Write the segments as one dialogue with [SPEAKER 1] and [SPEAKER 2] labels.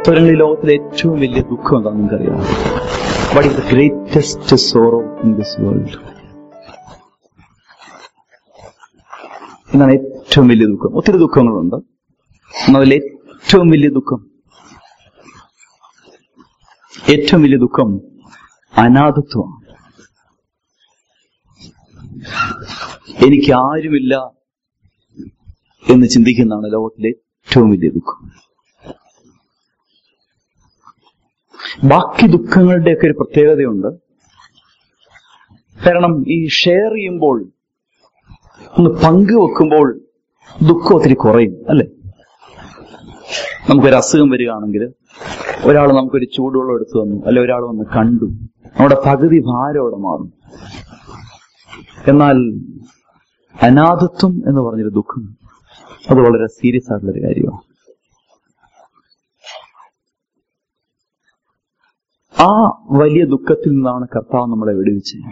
[SPEAKER 1] സ്വരങ്ങൾ ഈ ലോകത്തിലെ ഏറ്റവും വലിയ ദുഃഖം എന്താണെന്ന് നിങ്ങൾക്കറിയാം what is the greatest sorrow in this world എന്നാണ് ഏറ്റവും വലിയ ദുഃഖം ഒത്തിരി ദുഃഖങ്ങളുണ്ട് എന്നതിൽ ഏറ്റവും വലിയ ദുഃഖം ഏറ്റവും വലിയ ദുഃഖം അനാഥത്വമാണ് എനിക്ക് ആരുമില്ല എന്ന് ചിന്തിക്കുന്നതാണ് ലോകത്തിലെ ഏറ്റവും വലിയ ദുഃഖം ബാക്കി ദുഃഖങ്ങളുടെയൊക്കെ ഒരു പ്രത്യേകതയുണ്ട് കാരണം ഈ ഷെയർ ചെയ്യുമ്പോൾ ഒന്ന് പങ്കുവെക്കുമ്പോൾ ദുഃഖം ഒത്തിരി കുറയും അല്ലെ നമുക്കൊരു അസുഖം വരികയാണെങ്കിൽ ഒരാൾ നമുക്കൊരു ചൂടുവെള്ളം എടുത്തു തന്നു അല്ലെ ഒരാൾ വന്ന് കണ്ടു നമ്മുടെ പകുതി ഭാരം അവിടെ മാറും എന്നാൽ അനാഥത്വം എന്ന് പറഞ്ഞൊരു ദുഃഖം അത് വളരെ സീരിയസ് ആയിട്ടുള്ളൊരു കാര്യമാണ് ആ വലിയ ദുഃഖത്തിൽ നിന്നാണ് കർത്താവ് നമ്മളെ വിടുവിച്ചത്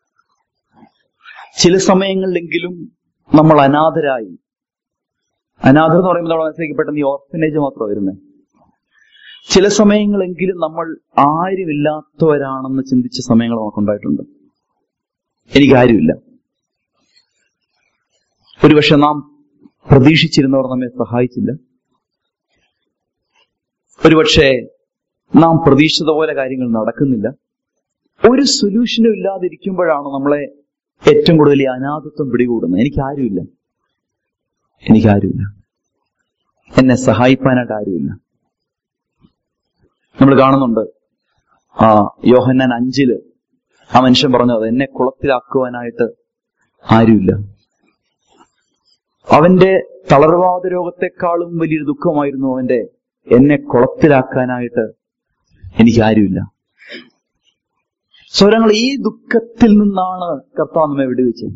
[SPEAKER 1] ചില സമയങ്ങളിലെങ്കിലും നമ്മൾ അനാഥരായി അനാഥർ എന്ന് പറയുമ്പോൾ നമ്മൾ മനസ്സിലേക്ക് പെട്ടെന്ന് ഈ ഓർഫനേജ് മാത്രമാണ് വരുന്നത് ചില സമയങ്ങളെങ്കിലും നമ്മൾ ആരുമില്ലാത്തവരാണെന്ന് ചിന്തിച്ച സമയങ്ങൾ നമുക്കുണ്ടായിട്ടുണ്ട് എനിക്ക് ആരുമില്ല ഒരുപക്ഷെ നാം പ്രതീക്ഷിച്ചിരുന്നവർ നമ്മെ സഹായിച്ചില്ല ഒരുപക്ഷെ നാം പ്രതീക്ഷിച്ച പോലെ കാര്യങ്ങൾ നടക്കുന്നില്ല ഒരു സൊല്യൂഷനും ഇല്ലാതിരിക്കുമ്പോഴാണ് നമ്മളെ ഏറ്റവും കൂടുതൽ ഈ അനാഥത്വം പിടികൂടുന്നത് എനിക്ക് ആരുമില്ല എനിക്ക് ആരുമില്ല എന്നെ സഹായിപ്പാനായിട്ട് ആരുമില്ല നമ്മൾ കാണുന്നുണ്ട് ആ യോഹന്നാൻ അഞ്ചില് ആ മനുഷ്യൻ പറഞ്ഞത് എന്നെ കുളത്തിലാക്കുവാനായിട്ട് ആരുമില്ല അവന്റെ തളർവാദ രോഗത്തെക്കാളും വലിയൊരു ദുഃഖമായിരുന്നു അവന്റെ എന്നെ കുളത്തിലാക്കാനായിട്ട് എനിക്ക് ആരുമില്ല സ്വരങ്ങൾ ഈ ദുഃഖത്തിൽ നിന്നാണ് കർത്താവ് നമ്മെ വിടുവിച്ചത്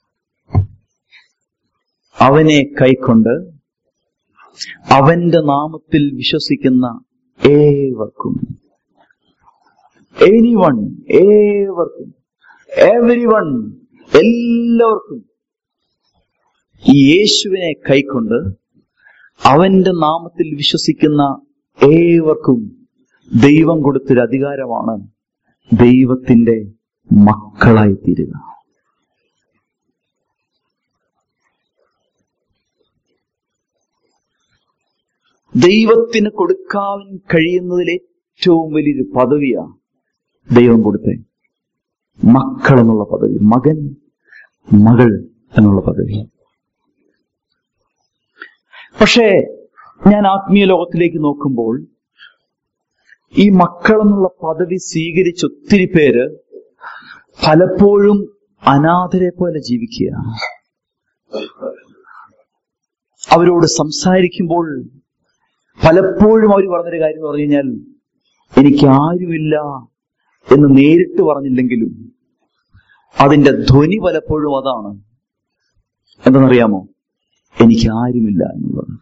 [SPEAKER 1] അവനെ കൈക്കൊണ്ട് അവന്റെ നാമത്തിൽ വിശ്വസിക്കുന്ന ഏവർക്കും എനി വൺ ഏവർക്കും എവരി വൺ എല്ലാവർക്കും ഈ യേശുവിനെ കൈക്കൊണ്ട് അവന്റെ നാമത്തിൽ വിശ്വസിക്കുന്ന ഏവർക്കും ദൈവം കൊടുത്തൊരു അധികാരമാണ് ദൈവത്തിന്റെ മക്കളായി തീരുക ദൈവത്തിന് കൊടുക്കാൻ കഴിയുന്നതിൽ ഏറ്റവും വലിയൊരു പദവിയാണ് ദൈവം കൊടുത്തേ മക്കൾ എന്നുള്ള പദവി മകൻ മകൾ എന്നുള്ള പദവി പക്ഷേ ഞാൻ ആത്മീയ ലോകത്തിലേക്ക് നോക്കുമ്പോൾ ഈ മക്കൾ എന്നുള്ള പദവി സ്വീകരിച്ച ഒത്തിരി പേര് പലപ്പോഴും അനാഥരെ പോലെ ജീവിക്കുക അവരോട് സംസാരിക്കുമ്പോൾ പലപ്പോഴും അവർ പറഞ്ഞൊരു കാര്യം എന്ന് പറഞ്ഞു കഴിഞ്ഞാൽ എനിക്ക് ആരുമില്ല എന്ന് നേരിട്ട് പറഞ്ഞില്ലെങ്കിലും അതിന്റെ ധ്വനി പലപ്പോഴും അതാണ് എന്തെന്നറിയാമോ എനിക്ക് ആരുമില്ല എന്നുള്ളത്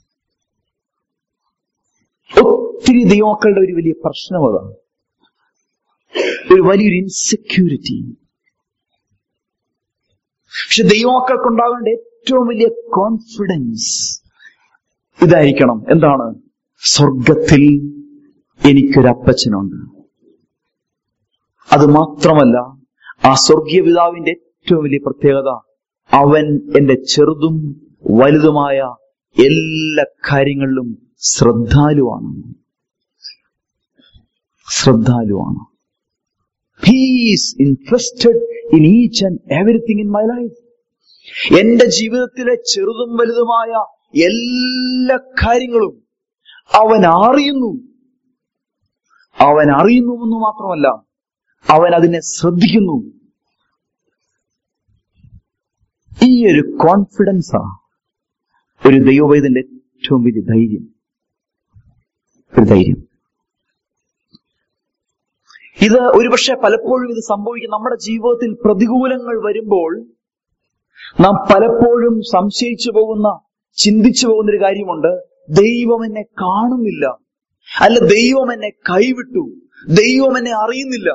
[SPEAKER 1] ഒത്തിരി ദൈവമക്കളുടെ ഒരു വലിയ പ്രശ്നം അതാണ് ഒരു വലിയൊരു ഇൻസെക്യൂരിറ്റി പക്ഷെ ദൈവമക്കൾക്കുണ്ടാകേണ്ട ഏറ്റവും വലിയ കോൺഫിഡൻസ് ഇതായിരിക്കണം എന്താണ് സ്വർഗത്തിൽ എനിക്കൊരു അപ്പച്ചനുണ്ട് അത് മാത്രമല്ല ആ സ്വർഗീയ പിതാവിന്റെ ഏറ്റവും വലിയ പ്രത്യേകത അവൻ എന്റെ ചെറുതും വലുതുമായ എല്ലാ കാര്യങ്ങളിലും ശ്രദ്ധാലുവാണ് ശ്രദ്ധാലുവാണ് he's interested in each and everything in my life എന്റെ ജീവിതത്തിലെ ചെറുതും വലുതുമായ എല്ലാ കാര്യങ്ങളും അവൻ അറിയുന്നു അവൻ അറിയുന്നുവെന്ന് മാത്രമല്ല അവൻ അതിനെ ശ്രദ്ധിക്കുന്നു ഈ ഒരു കോൺഫിഡൻസാ ഒരു ദൈവവൈദ്യന്റെ ഏറ്റവും വലിയ ധൈര്യം ഒരു ധൈര്യം ഇത് ഒരുപക്ഷെ പലപ്പോഴും ഇത് സംഭവിക്കും നമ്മുടെ ജീവിതത്തിൽ പ്രതികൂലങ്ങൾ വരുമ്പോൾ നാം പലപ്പോഴും സംശയിച്ചു പോകുന്ന ചിന്തിച്ചു പോകുന്ന ഒരു കാര്യമുണ്ട് ദൈവം എന്നെ കാണുന്നില്ല അല്ല ദൈവം എന്നെ കൈവിട്ടു ദൈവം എന്നെ അറിയുന്നില്ല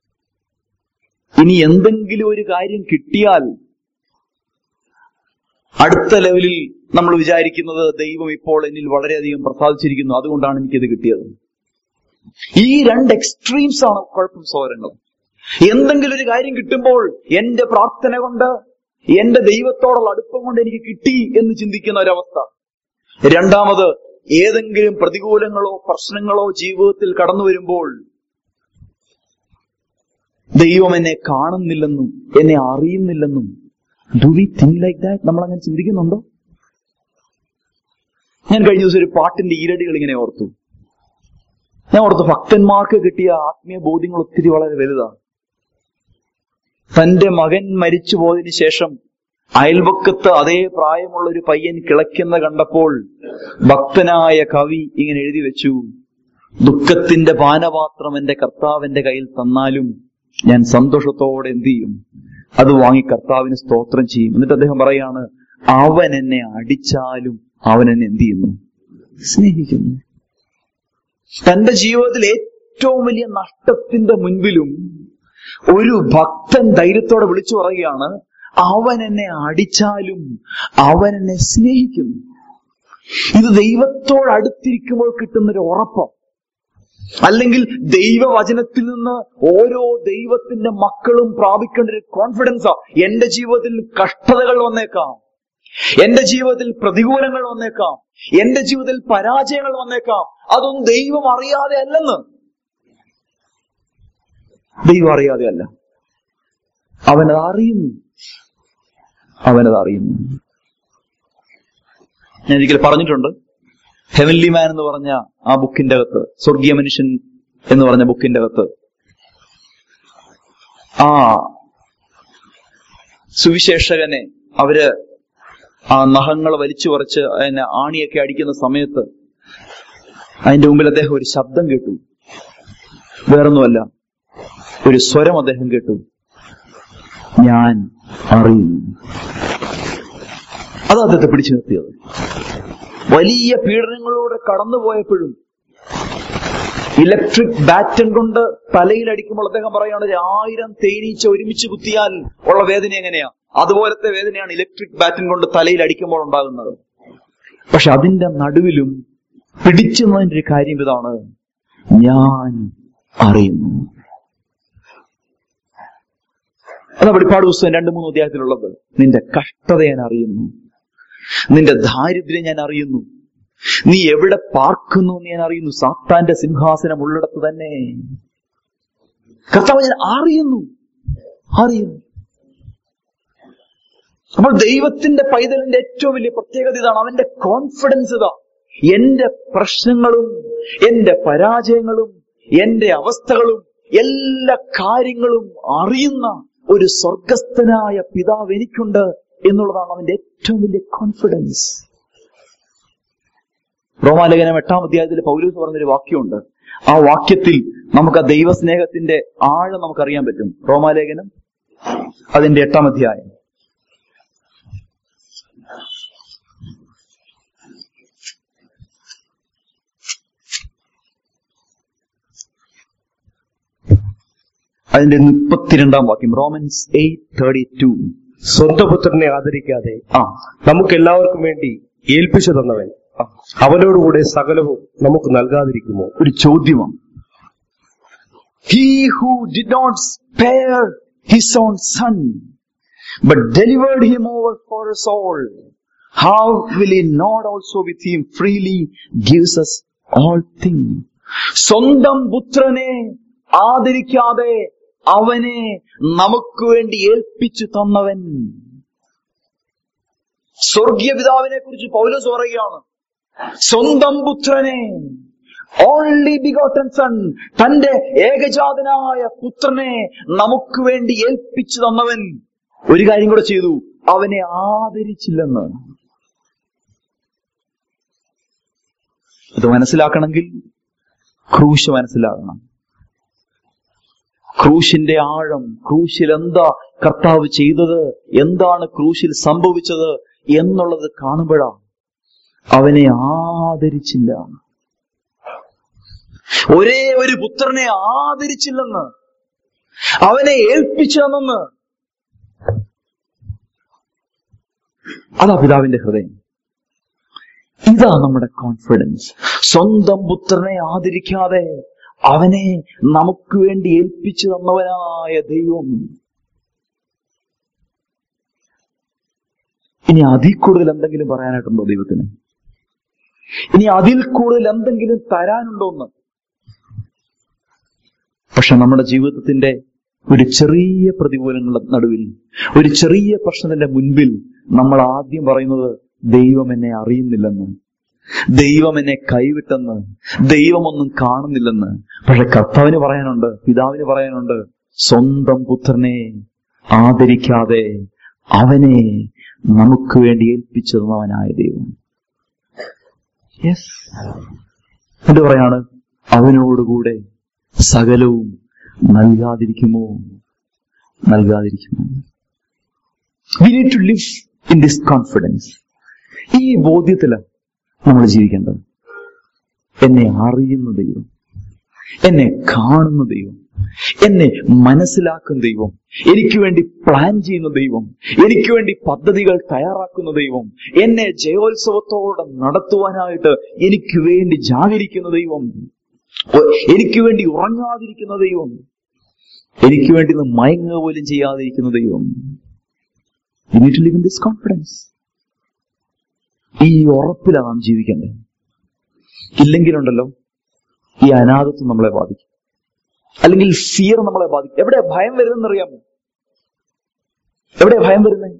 [SPEAKER 1] ഇനി എന്തെങ്കിലും ഒരു കാര്യം കിട്ടിയാൽ അടുത്ത ലെവലിൽ നമ്മൾ വിചാരിക്കുന്നത് ദൈവം ഇപ്പോൾ എന്നിൽ വളരെയധികം പ്രസാദിച്ചിരിക്കുന്നു അതുകൊണ്ടാണ് എനിക്കിത് കിട്ടിയത് ഈ രണ്ട് എക്സ്ട്രീംസ് ആണ് കുഴപ്പം സൗരങ്ങൾ എന്തെങ്കിലും ഒരു കാര്യം കിട്ടുമ്പോൾ എന്റെ പ്രാർത്ഥന കൊണ്ട് എന്റെ ദൈവത്തോടുള്ള അടുപ്പം കൊണ്ട് എനിക്ക് കിട്ടി എന്ന് ചിന്തിക്കുന്ന ഒരവസ്ഥ രണ്ടാമത് ഏതെങ്കിലും പ്രതികൂലങ്ങളോ പ്രശ്നങ്ങളോ ജീവിതത്തിൽ കടന്നു വരുമ്പോൾ ദൈവം എന്നെ കാണുന്നില്ലെന്നും എന്നെ അറിയുന്നില്ലെന്നും do we think like that നമ്മൾ അങ്ങനെ ചിന്തിക്കുന്നുണ്ടോ ഞാൻ കഴിഞ്ഞ ദിവസം ഒരു പാട്ടിന്റെ ഈരടികൾ ഇങ്ങനെ ഓർത്തു ഞാൻ ഓർത്തു ഭക്തന്മാർക്ക് കിട്ടിയ ആത്മീയ ബോധ്യങ്ങൾ ഒത്തിരി വളരെ വലുതാണ് തന്റെ മകൻ മരിച്ചു പോയതിനു ശേഷം അയൽവക്കത്ത് അതേ പ്രായമുള്ള ഒരു പയ്യൻ കിളയ്ക്കുന്ന കണ്ടപ്പോൾ ഭക്തനായ കവി ഇങ്ങനെ എഴുതി വെച്ചു ദുഃഖത്തിന്റെ പാനപാത്രം എന്റെ കർത്താവിന്റെ കയ്യിൽ തന്നാലും ഞാൻ സന്തോഷത്തോടെ എന്ത് ചെയ്യും അത് വാങ്ങി കർത്താവിന് സ്തോത്രം ചെയ്യും എന്നിട്ട് അദ്ദേഹം പറയാണ് അവൻ എന്നെ അടിച്ചാലും അവൻ എന്നെ എന്ത് ചെയ്യുന്നു സ്നേഹിക്കുന്നു തന്റെ ജീവിതത്തിൽ ഏറ്റവും വലിയ നഷ്ടത്തിന്റെ മുൻപിലും ഒരു ഭക്തൻ ധൈര്യത്തോടെ വിളിച്ചു പറയുകയാണ് അവൻ എന്നെ അടിച്ചാലും അവൻ എന്നെ സ്നേഹിക്കുന്നു ഇത് ദൈവത്തോട് അടുത്തിരിക്കുമ്പോൾ കിട്ടുന്നൊരു ഉറപ്പം അല്ലെങ്കിൽ ദൈവവചനത്തിൽ നിന്ന് ഓരോ ദൈവത്തിന്റെ മക്കളും പ്രാപിക്കേണ്ട ഒരു കോൺഫിഡൻസാ എന്റെ ജീവിതത്തിൽ കഷ്ടതകൾ വന്നേക്കാം എന്റെ ജീവിതത്തിൽ പ്രതികൂലങ്ങൾ വന്നേക്കാം എന്റെ ജീവിതത്തിൽ പരാജയങ്ങൾ വന്നേക്കാം അതൊന്നും ദൈവം അറിയാതെ അല്ലെന്ന് ദൈവം അറിയാതെ അല്ല അവനത് അറിയുന്നു അവനത് അറിയുന്നു ഞാൻ ഒരിക്കൽ പറഞ്ഞിട്ടുണ്ട് ഹെവൻലി മാൻ എന്ന് പറഞ്ഞ ആ ബുക്കിന്റെ അകത്ത് സ്വർഗീയ മനുഷ്യൻ എന്ന് പറഞ്ഞ ബുക്കിന്റെ അകത്ത് ആ സുവിശേഷകനെ അവര് ആ നഖങ്ങൾ വലിച്ചു പറിച്ച് അതിനെ ആണിയൊക്കെ അടിക്കുന്ന സമയത്ത് അതിന്റെ മുമ്പിൽ അദ്ദേഹം ഒരു ശബ്ദം കേട്ടു വേറൊന്നുമല്ല ഒരു സ്വരം അദ്ദേഹം കേട്ടു ഞാൻ അറിയുന്നു അത് അദ്ദേഹത്തെ പിടിച്ചു നിർത്തിയത് വലിയ പീഡനങ്ങളിലൂടെ കടന്നുപോയപ്പോഴും ഇലക്ട്രിക് ബാറ്റൻ കൊണ്ട് തലയിൽ അടിക്കുമ്പോൾ അദ്ദേഹം പറയുകയാണ് ഒരു ആയിരം തേനീച്ച ഒരുമിച്ച് കുത്തിയാൽ ഉള്ള വേദന എങ്ങനെയാ അതുപോലത്തെ വേദനയാണ് ഇലക്ട്രിക് ബാറ്റൻ കൊണ്ട് തലയിൽ അടിക്കുമ്പോൾ ഉണ്ടാകുന്നത് പക്ഷെ അതിന്റെ നടുവിലും പിടിച്ചുന്നതിന്റെ ഒരു കാര്യം ഇതാണ് ഞാൻ അറിയുന്നു അതാ വെളിപ്പാട് പുസ്തകം രണ്ട് മൂന്ന് അധ്യായത്തിലുള്ളത് നിന്റെ കഷ്ടത ഞാൻ അറിയുന്നു നിന്റെ ദാരിദ്ര്യം ഞാൻ അറിയുന്നു നീ എവിടെ പാർക്കുന്നു എന്ന് ഞാൻ അറിയുന്നു സാത്താന്റെ സിംഹാസനം ഉള്ളിടത്ത് തന്നെ കർത്താവ് ഞാൻ അറിയുന്നു അറിയുന്നു അപ്പോൾ ദൈവത്തിന്റെ പൈതലിന്റെ ഏറ്റവും വലിയ പ്രത്യേകത ഇതാണ് അവന്റെ കോൺഫിഡൻസ് ഇതാ എന്റെ പ്രശ്നങ്ങളും എന്റെ പരാജയങ്ങളും എന്റെ അവസ്ഥകളും എല്ലാ കാര്യങ്ങളും അറിയുന്ന ഒരു സ്വർഗസ്ഥനായ പിതാവ് എനിക്കുണ്ട് എന്നുള്ളതാണ് അവന്റെ ഏറ്റവും വലിയ കോൺഫിഡൻസ് റോമാലേഖനം എട്ടാം അധ്യായത്തിൽ പൗലൂസ് പറഞ്ഞൊരു വാക്യമുണ്ട് ആ വാക്യത്തിൽ നമുക്ക് ആ ദൈവസ്നേഹത്തിന്റെ ആഴം നമുക്കറിയാൻ പറ്റും റോമാലേഖനം അതിന്റെ എട്ടാം അധ്യായം അതിന്റെ മുപ്പത്തിരണ്ടാം വാക്യം റോമൻസ് എയ്റ്റ് തേർട്ടി ടു
[SPEAKER 2] സ്വന്തം പുത്രനെ ആദരിക്കാതെ
[SPEAKER 1] ആ
[SPEAKER 2] നമുക്ക് എല്ലാവർക്കും വേണ്ടി ഏൽപ്പിച്ചു തന്നവൻ
[SPEAKER 1] ആ.
[SPEAKER 2] അവനോടുകൂടെ സകലവും നമുക്ക് നൽകാതിരിക്കുമോ
[SPEAKER 1] ഒരു ചോദ്യമാണ് he who did not spare his own son but delivered him over for us all how will he not also with him freely gives us all things സ്വന്തം പുത്രനെ ആദരിക്കാതെ അവനെ നമുക്ക് വേണ്ടി ഏൽപ്പിച്ചു തന്നവൻ സ്വർഗീയ പിതാവിനെ കുറിച്ച് പൗലോസ് പറയുകയാണ് സ്വന്തം പുത്രനെ ഓൺലി ബിഗോട്ടൻ സൺ തന്റെ ഏകജാതനായ പുത്രനെ നമുക്ക് വേണ്ടി ഏൽപ്പിച്ചു തന്നവൻ ഒരു കാര്യം കൂടെ ചെയ്തു അവനെ ആദരിച്ചില്ലെന്ന് ഇത് മനസ്സിലാക്കണമെങ്കിൽ ക്രൂശ് മനസ്സിലാകണം ക്രൂശിന്റെ ആഴം ക്രൂശിൽ എന്താ കർത്താവ് ചെയ്തത് എന്താണ് ക്രൂശിൽ സംഭവിച്ചത് എന്നുള്ളത് കാണുമ്പോഴാണ് അവനെ ആദരിച്ചില്ല ഒരേ ഒരു പുത്രനെ ആദരിച്ചില്ലെന്ന് അവനെ ഏൽപ്പിച്ചു തന്നെന്ന് അതാ പിതാവിന്റെ ഹൃദയം ഇതാ നമ്മുടെ കോൺഫിഡൻസ് സ്വന്തം പുത്രനെ ആദരിക്കാതെ അവനെ നമുക്ക് വേണ്ടി ഏൽപ്പിച്ചു തന്നവനായ ദൈവം ഇനി അതിൽ കൂടുതൽ എന്തെങ്കിലും പറയാനായിട്ടുണ്ടോ ദൈവത്തിന് ഇനി അതിൽ കൂടുതൽ എന്തെങ്കിലും തരാനുണ്ടോ എന്ന് പക്ഷെ നമ്മുടെ ജീവിതത്തിന്റെ ഒരു ചെറിയ പ്രതികൂലങ്ങളുടെ നടുവിൽ ഒരു ചെറിയ പ്രശ്നത്തിന്റെ മുൻപിൽ നമ്മൾ ആദ്യം പറയുന്നത് ദൈവം എന്നെ അറിയുന്നില്ലെന്ന് ദൈവം എന്നെ കൈവിട്ടെന്ന് ദൈവമൊന്നും കാണുന്നില്ലെന്ന് പക്ഷെ കർത്താവിന് പറയാനുണ്ട് പിതാവിന് പറയാനുണ്ട് സ്വന്തം പുത്രനെ ആദരിക്കാതെ അവനെ നമുക്ക് വേണ്ടി ഏൽപ്പിച്ചു തന്നവനായ ദൈവം യെസ് എന്ത് പറയാണ് അവനോടുകൂടെ സകലവും നൽകാതിരിക്കുമോ നൽകാതിരിക്കുമോ we need to live in this confidence ഈ ബോധ്യത്തില് നമ്മൾ ജീവിക്കേണ്ടത് എന്നെ അറിയുന്ന ദൈവം എന്നെ കാണുന്ന ദൈവം എന്നെ മനസ്സിലാക്കുന്ന ദൈവം എനിക്ക് വേണ്ടി പ്ലാൻ ചെയ്യുന്ന ദൈവം എനിക്ക് വേണ്ടി പദ്ധതികൾ തയ്യാറാക്കുന്ന ദൈവം എന്നെ ജയോത്സവത്തോടെ നടത്തുവാനായിട്ട് എനിക്ക് വേണ്ടി ജാഗരിക്കുന്ന ദൈവം ഒ- എനിക്ക് വേണ്ടി ഉറങ്ങാതിരിക്കുന്ന ദൈവം എനിക്ക് വേണ്ടി ഒന്ന് മയങ്ങുക പോലും ചെയ്യാതിരിക്കുന്ന ദൈവം you need to live in this confidence ഈ ഉറപ്പിലാണ് നാം ജീവിക്കേണ്ടത് ഇല്ലെങ്കിലുണ്ടല്ലോ ഈ അനാഥത്വം നമ്മളെ ബാധിക്കും അല്ലെങ്കിൽ ഫിയർ നമ്മളെ ബാധിക്കും എവിടെ ഭയം വരുന്നെന്ന് അറിയാമോ എവിടെ ഭയം വരുന്നത്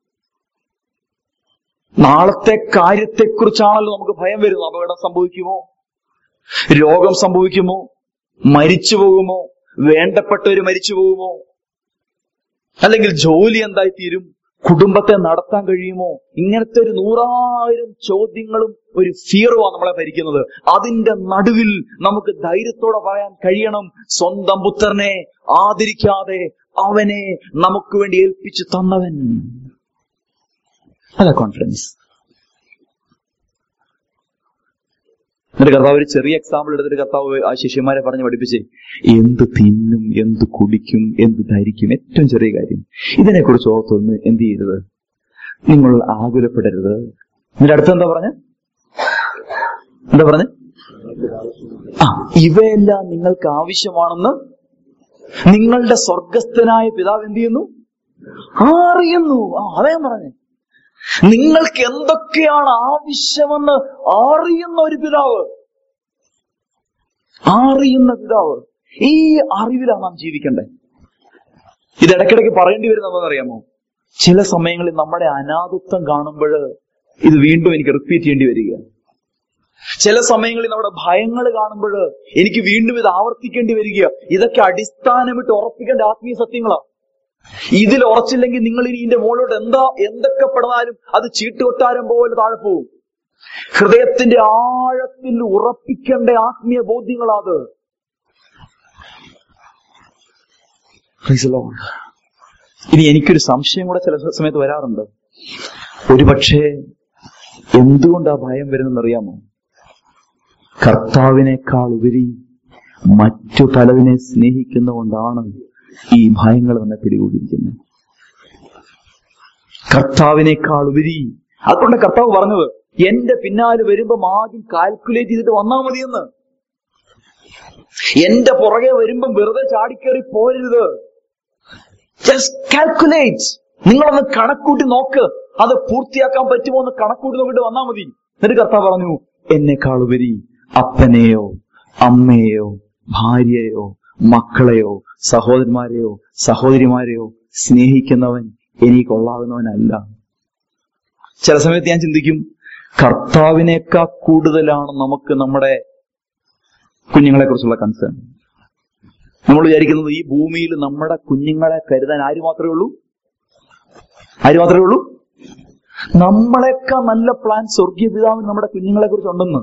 [SPEAKER 1] നാളത്തെ കാര്യത്തെക്കുറിച്ചാണല്ലോ നമുക്ക് ഭയം വരുന്നത് അപകടം സംഭവിക്കുമോ രോഗം സംഭവിക്കുമോ മരിച്ചു പോകുമോ വേണ്ടപ്പെട്ടവര് മരിച്ചു പോകുമോ അല്ലെങ്കിൽ ജോലി എന്തായി തീരും കുടുംബത്തെ നടത്താൻ കഴിയുമോ ഇങ്ങനത്തെ ഒരു നൂറായിരം ചോദ്യങ്ങളും ഒരു ഫിയറുമാണ് നമ്മളെ ഭരിക്കുന്നത് അതിന്റെ നടുവിൽ നമുക്ക് ധൈര്യത്തോടെ പറയാൻ കഴിയണം സ്വന്തം പുത്രനെ ആദരിക്കാതെ അവനെ നമുക്ക് വേണ്ടി ഏൽപ്പിച്ചു തന്നവൻ അതാ കോൺഫിഡൻസ് എന്നിട്ട് കർത്താവ് ഒരു ചെറിയ എക്സാമ്പിൾ എടുത്തിട്ട് കർത്താവ് ആ ശിഷ്യന്മാരെ പറഞ്ഞ് പഠിപ്പിച്ചേ എന്ത് തിന്നും എന്ത് കുടിക്കും എന്ത് ധരിക്കും ഏറ്റവും ചെറിയ കാര്യം ഇതിനെക്കുറിച്ച് ഓർത്തൊന്ന് എന്ത് ചെയ്യരുത് നിങ്ങൾ ആകുലപ്പെടരുത് എന്നിട്ട് അടുത്ത് എന്താ പറഞ്ഞ എന്താ പറഞ്ഞ ആ ഇവയെല്ലാം നിങ്ങൾക്ക് ആവശ്യമാണെന്ന് നിങ്ങളുടെ സ്വർഗസ്ഥനായ പിതാവ് എന്ത് ചെയ്യുന്നു അറിയുന്നു ആ അതേ പറഞ്ഞേ നിങ്ങൾക്ക് എന്തൊക്കെയാണ് ആവശ്യമെന്ന് അറിയുന്ന ഒരു പിതാവ് അറിയുന്ന പിതാവ് ഈ അറിവിലാണ് നാം ജീവിക്കേണ്ടത് ഇത് ഇടയ്ക്കിടയ്ക്ക് പറയേണ്ടി വരുന്നത് അറിയാമോ ചില സമയങ്ങളിൽ നമ്മുടെ അനാഥത്വം കാണുമ്പോൾ ഇത് വീണ്ടും എനിക്ക് റിപ്പീറ്റ് ചെയ്യേണ്ടി വരിക ചില സമയങ്ങളിൽ നമ്മുടെ ഭയങ്ങൾ കാണുമ്പോൾ എനിക്ക് വീണ്ടും ഇത് ആവർത്തിക്കേണ്ടി വരിക ഇതൊക്കെ അടിസ്ഥാനമിട്ട് ഉറപ്പിക്കേണ്ട ആത്മീയ സത്യങ്ങളാ ഇതിൽ ഉറച്ചില്ലെങ്കിൽ നിങ്ങൾ ഇനി ഇതിന്റെ മുകളിലോട്ട് എന്താ എന്തൊക്കെ പെടുന്നാലും അത് ചീട്ടുകൊട്ടാരം പോലെ താഴെ പോവും ഹൃദയത്തിന്റെ ആഴത്തിൽ ഉറപ്പിക്കേണ്ട ആത്മീയ ബോധ്യങ്ങളാ അത് Praise the Lord. ഇനി എനിക്കൊരു സംശയം കൂടെ ചില സമയത്ത് വരാറുണ്ട് ഒരുപക്ഷെ എന്തുകൊണ്ടാ ഭയം വരുന്നറിയാമോ കർത്താവിനേക്കാൾ ഉപരി മറ്റു പലതിനെ സ്നേഹിക്കുന്നതുകൊണ്ടാണ് ഈ ഭയങ്ങൾ നമ്മെ പിടികൂടിയിരിക്കുന്നത് കർത്താവിനേക്കാൾ ഉപരി അതുകൊണ്ട് കർത്താവ് പറഞ്ഞത് എന്റെ പിന്നാലെ വരുമ്പോ ആദ്യം കാൽക്കുലേറ്റ് ചെയ്തിട്ട് വന്നാൽ മതിയെന്ന് എന്റെ പുറകെ വരുമ്പം വെറുതെ ചാടിക്കേറി പോരുത് ജസ്റ്റ് കാൽക്കുലേറ്റ് നിങ്ങളൊന്ന് കണക്കൂട്ടി നോക്ക് അത് പൂർത്തിയാക്കാൻ പറ്റുമോ എന്ന് കണക്കൂട്ടി നോക്കിയിട്ട് വന്നാൽ മതി എന്നിട്ട് കർത്താവ് പറഞ്ഞു എന്നെക്കാൾ ഉപരി അപ്പനെയോ അമ്മയെയോ ഭാര്യയെയോ മക്കളെയോ സഹോദരന്മാരെയോ സഹോദരിമാരെയോ സ്നേഹിക്കുന്നവൻ എനിക്ക് കൊള്ളാവുന്നവനല്ല ചില സമയത്ത് ഞാൻ ചിന്തിക്കും കർത്താവിനേക്കാൾ കൂടുതലാണ് നമുക്ക് നമ്മുടെ കുഞ്ഞുങ്ങളെ കുറിച്ചുള്ള കൺസേൺ നമ്മൾ വിചാരിക്കുന്നത് ഈ ഭൂമിയിൽ നമ്മുടെ കുഞ്ഞുങ്ങളെ കരുതാൻ ആര് മാത്രമേ ഉള്ളൂ ആര് മാത്രമേ ഉള്ളൂ നമ്മളെക്കാൾ നല്ല പ്ലാൻ സ്വർഗീയ പിതാവിന് നമ്മുടെ കുഞ്ഞുങ്ങളെ കുറിച്ച് ഉണ്ടെന്ന്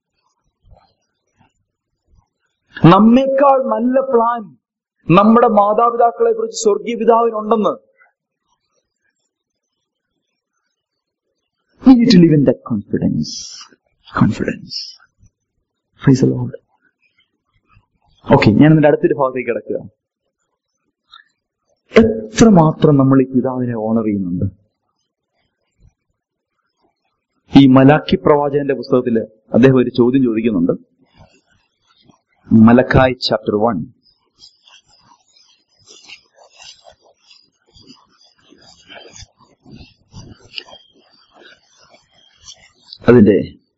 [SPEAKER 1] നമ്മേക്കാൾ നല്ല പ്ലാൻ നമ്മുടെ മാതാപിതാക്കളെ കുറിച്ച് സ്വർഗീയ പിതാവിനുണ്ടെന്ന് We need to live in that confidence. Confidence. Praise the Lord. Okay ഞാൻ ഇതിന്റെ അടുത്തൊരു ഭാഗത്തേക്ക് കിടക്കുക എത്രമാത്രം നമ്മൾ ഈ പിതാവിനെ ഓണർ ചെയ്യുന്നുണ്ട് ഈ മലാക്കി പ്രവാചകന്റെ പുസ്തകത്തിൽ അദ്ദേഹം ഒരു ചോദ്യം ചോദിക്കുന്നുണ്ട് മലക്കായ് ചാപ്റ്റർ വൺ അതിന്റെ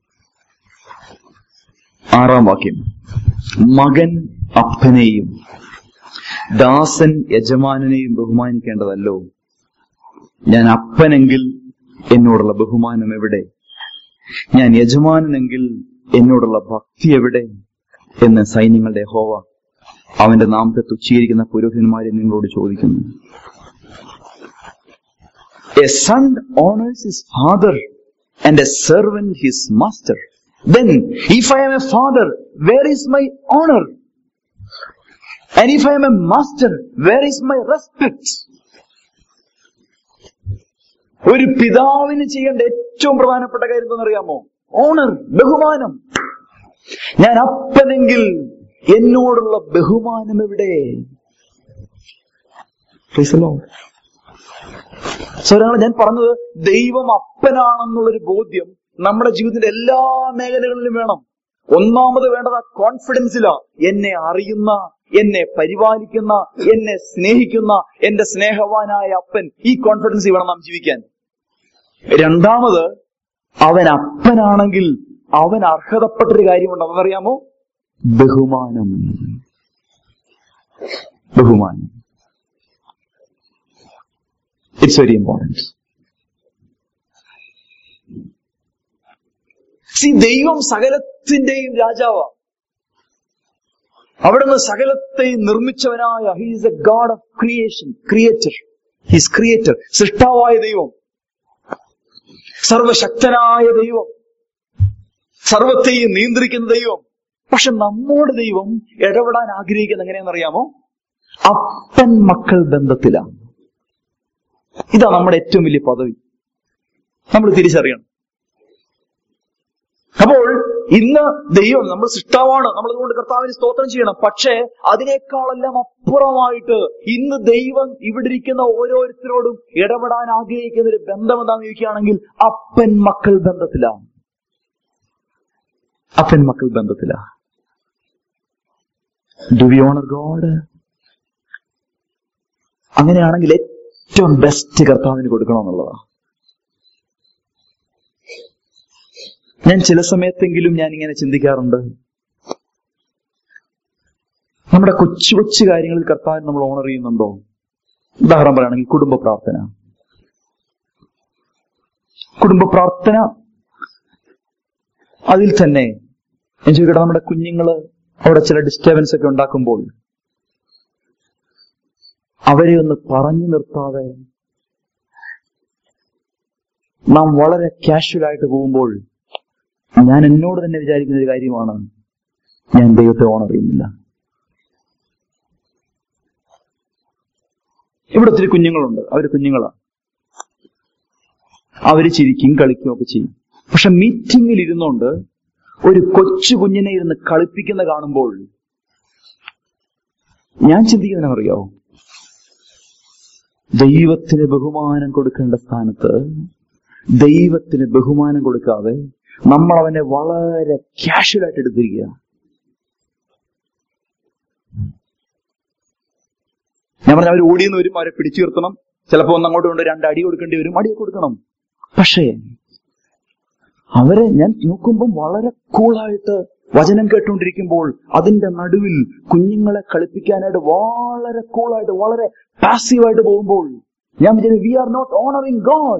[SPEAKER 1] ആറാം വാക്യം മകൻ അപ്പനെയും ദാസൻ യജമാനനെയും ബഹുമാനിക്കേണ്ടതല്ലോ ഞാൻ അപ്പനെങ്കിൽ എന്നോടുള്ള ബഹുമാനം എവിടെ ഞാൻ യജമാനനെങ്കിൽ എന്നോടുള്ള ഭക്തി എവിടെ എന്ന് സൈന്യങ്ങളുടെ ഹോവ അവന്റെ നാമത്തെ തുച്ഛീകരിക്കുന്ന പുരോഹിതന്മാരെ നിങ്ങളോട് ചോദിക്കുന്നു a son honours his father and a servant his master. Then, if I am a father, where is my honor? And if I am a master, where is my respect? ഒരു പിതാവിന് ചെയ്യേണ്ട ഏറ്റവും പ്രധാനപ്പെട്ട കാര്യം എന്തെന്നറിയാമോ ഓണർ ബഹുമാനം ഞാൻ അപ്പനെങ്കിൽ എന്നോടുള്ള ബഹുമാനം എവിടെ Praise the Lord. സ്വരങ്ങൾ ഞാൻ പറഞ്ഞത് ദൈവം അപ്പനാണെന്നുള്ളൊരു ബോധ്യം നമ്മുടെ ജീവിതത്തിന്റെ എല്ലാ മേഖലകളിലും വേണം ഒന്നാമത് വേണ്ടത് ആ കോൺഫിഡൻസിലാ എന്നെ അറിയുന്ന എന്നെ പരിപാലിക്കുന്ന എന്നെ സ്നേഹിക്കുന്ന എന്റെ സ്നേഹവാനായ അപ്പൻ ഈ കോൺഫിഡൻസിൽ വേണം നാം ജീവിക്കാൻ രണ്ടാമത് അവൻ അപ്പനാണെങ്കിൽ അവൻ അർഹതപ്പെട്ടൊരു കാര്യമുണ്ട് അതെന്നറിയാമോ ബഹുമാനം ബഹുമാനം ഇറ്റ്സ് വെരി ഇമ്പോർട്ടൻറ്റ് സി ദൈവം സകലത്തിന്റെയും രാജാവാ അവിടുന്ന് സകലത്തെയും നിർമ്മിച്ചവനായ he's a god of creation creator he's creator സൃഷ്ടാവായ ദൈവം സർവശക്തനായ ദൈവം സർവത്തെയും നിയന്ത്രിക്കുന്ന ദൈവം പക്ഷെ നമ്മുടെ ദൈവം ഇടപെടാൻ ആഗ്രഹിക്കുന്ന എങ്ങനെയാണെന്നറിയാമോ അപ്പൻ മക്കൾ ബന്ധത്തിലാണ് ഇതാ നമ്മുടെ ഏറ്റവും വലിയ പദവി നമ്മൾ തിരിച്ചറിയണം അപ്പോൾ ഇന്ന് ദൈവം നമ്മൾ സൃഷ്ടാവാണ് നമ്മൾ അതുകൊണ്ട് കർത്താവിന് സ്തോത്രം ചെയ്യണം പക്ഷേ അതിനേക്കാളെല്ലാം അപ്പുറമായിട്ട് ഇന്ന് ദൈവം ഇവിടെ ഇരിക്കുന്ന ഓരോരുത്തരോടും ഇടപെടാൻ ആഗ്രഹിക്കുന്ന ഒരു ബന്ധം എന്താണെന്ന് ചോദിക്കുകയാണെങ്കിൽ അപ്പൻ മക്കൾ ബന്ധത്തിലാണ് അപ്പൻ മക്കൾ ബന്ധത്തിലാണ് ഡു വി ഓണർ ഗോഡ് അങ്ങനെയാണെങ്കിൽ ഏറ്റവും ബെസ്റ്റ് കർത്താവിന് കൊടുക്കണമെന്നുള്ളതാണ് ഞാൻ ചില സമയത്തെങ്കിലും ഞാൻ ഇങ്ങനെ ചിന്തിക്കാറുണ്ട് നമ്മുടെ കൊച്ചു കൊച്ചു കാര്യങ്ങളിൽ കർത്താവിന് നമ്മൾ ഓണർ ചെയ്യുന്നുണ്ടോ ഉദാഹരണം പറയുകയാണെങ്കിൽ കുടുംബ പ്രാർത്ഥന കുടുംബ പ്രാർത്ഥന അതിൽ തന്നെ ഞാൻ ചോദിക്കട്ടെ നമ്മുടെ കുഞ്ഞുങ്ങള് അവിടെ ചില ഡിസ്റ്റർബൻസ് ഒക്കെ ഉണ്ടാക്കുമ്പോൾ അവരെ ഒന്ന് പറഞ്ഞു നിർത്താതെ നാം വളരെ കാഷ്വൽ ആയിട്ട് പോകുമ്പോൾ ഞാൻ എന്നോട് തന്നെ വിചാരിക്കുന്ന ഒരു കാര്യമാണ് ഞാൻ ദൈവത്തെ ഓണർ ചെയ്യുന്നില്ല ഇവിടെ ഒത്തിരി കുഞ്ഞുങ്ങളുണ്ട് അവര് കുഞ്ഞുങ്ങളാ അവര് ചിരിക്കും കളിക്കും ഒക്കെ ചെയ്യും പക്ഷെ മീറ്റിംഗിൽ ഇരുന്നുകൊണ്ട് ഒരു കൊച്ചു കുഞ്ഞിനെ ഇരുന്ന് കളിപ്പിക്കുന്ന കാണുമ്പോൾ ഞാൻ ചിന്തിക്കുന്നറിയാവോ ദൈവത്തിന് ബഹുമാനം കൊടുക്കേണ്ട സ്ഥാനത്ത് ദൈവത്തിന് ബഹുമാനം കൊടുക്കാതെ നമ്മൾ അവനെ വളരെ കാഷ്വൽ ആയിട്ട് എടുത്തിരിക്കുക ഞാൻ പറഞ്ഞ അവർ ഓടിയെന്ന് വരും അവരെ പിടിച്ചു നിർത്തണം ചിലപ്പോ ഒന്ന് അങ്ങോട്ട് കൊണ്ട് രണ്ട് അടി കൊടുക്കേണ്ടി വരും അടി കൊടുക്കണം പക്ഷേ അവരെ ഞാൻ നോക്കുമ്പോൾ വളരെ കൂളായിട്ട് വചനം കേട്ടുകൊണ്ടിരിക്കുമ്പോൾ അതിന്റെ നടുവിൽ കുഞ്ഞുങ്ങളെ കളിപ്പിക്കാനായിട്ട് വളരെ കൂളായിട്ട് വളരെ പാസീവായിട്ട് പോകുമ്പോൾ ഞാൻ വിചാരിച്ചു we are not honouring God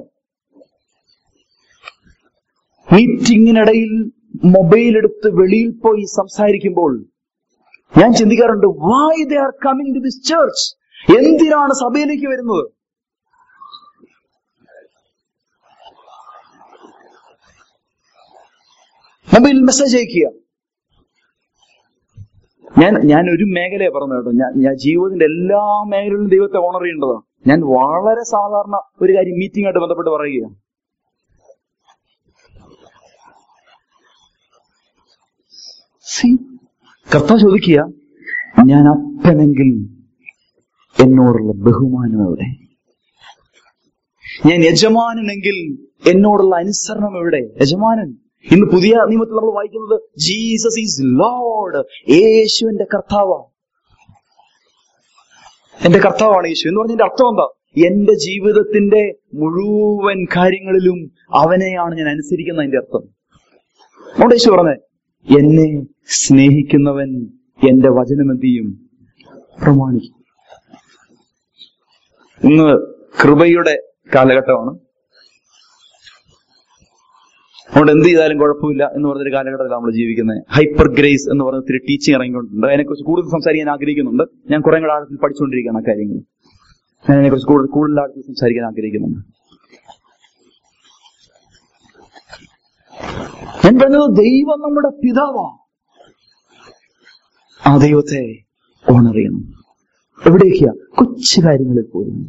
[SPEAKER 1] മീറ്റിംഗിനിടയിൽ മൊബൈൽ എടുത്ത് വെളിയിൽ പോയി സംസാരിക്കുമ്പോൾ ഞാൻ ചിന്തിക്കാറുണ്ട് why they are coming to this church എന്തിനാണ് സഭയിലേക്ക് വരുന്നത് മൊബൈൽ മെസ്സേജ് അയക്കുക ഞാൻ ഞാൻ ഒരു മേഖലയെ പറഞ്ഞു കേട്ടോ ഞാൻ ഞാൻ ജീവിതത്തിന്റെ എല്ലാ മേഖലകളിലും ദൈവത്തെ ഓണർ ചെയ്യേണ്ടതാണ് ഞാൻ വളരെ സാധാരണ ഒരു കാര്യം മീറ്റിംഗ് ആയിട്ട് ബന്ധപ്പെട്ട് പറയുകയാണ് See, കർത്താവ് ചോദിക്കുക ഞാൻ അപ്പനെങ്കിൽ എന്നോടുള്ള ബഹുമാനം എവിടെ ഞാൻ യജമാനനെങ്കിൽ എന്നോടുള്ള അനുസരണം എവിടെ യജമാനൻ ഇന്ന് പുതിയ നിയമത്തിൽ നമ്മൾ വായിക്കുന്നത് ജീസസ് ഈസ് ലോഡ് യേശു എന്റെ കർത്താവ എന്റെ കർത്താവാണ് യേശു എന്ന് പറഞ്ഞതിന്റെ അർത്ഥം എന്താ എന്റെ ജീവിതത്തിന്റെ മുഴുവൻ കാര്യങ്ങളിലും അവനെയാണ് ഞാൻ അനുസരിക്കുന്നതിന്റെ അർത്ഥം അതുകൊണ്ട് യേശു പറഞ്ഞേ എന്നെ സ്നേഹിക്കുന്നവൻ എന്റെ വചനം എന്ത് ചെയ്യും പ്രമാണിക്കും ഇന്ന് കൃപയുടെ കാലഘട്ടമാണ് അതുകൊണ്ട് എന്ത് ചെയ്താലും കുഴപ്പമില്ല എന്ന് പറഞ്ഞൊരു കാലഘട്ടത്തിൽ നമ്മൾ ജീവിക്കുന്നത് ഹൈപ്പർ ഗ്രേസ് എന്ന് പറഞ്ഞ ഒത്തിരി ടീച്ചിങ് ഇറങ്ങിക്കൊണ്ടുണ്ട് അതിനെക്കുറിച്ച് കൂടുതൽ സംസാരിക്കാൻ ആഗ്രഹിക്കുന്നുണ്ട് ഞാൻ കുറെ കൂടെ ആഴത്തിൽ പഠിച്ചുകൊണ്ടിരിക്കുകയാണ് ആ കാര്യങ്ങൾ ഞാൻ അതിനെക്കുറിച്ച് കൂടുതൽ കൂടുതൽ ആഴത്തിൽ സംസാരിക്കാൻ ആഗ്രഹിക്കുന്നുണ്ട് ഞാൻ പറഞ്ഞത് ദൈവം നമ്മുടെ പിതാവാ ആ ദൈവത്തെ ഓണർ ചെയ്യണം എവിടേക്കാ കൊച്ചു കാര്യങ്ങളിൽ പോലും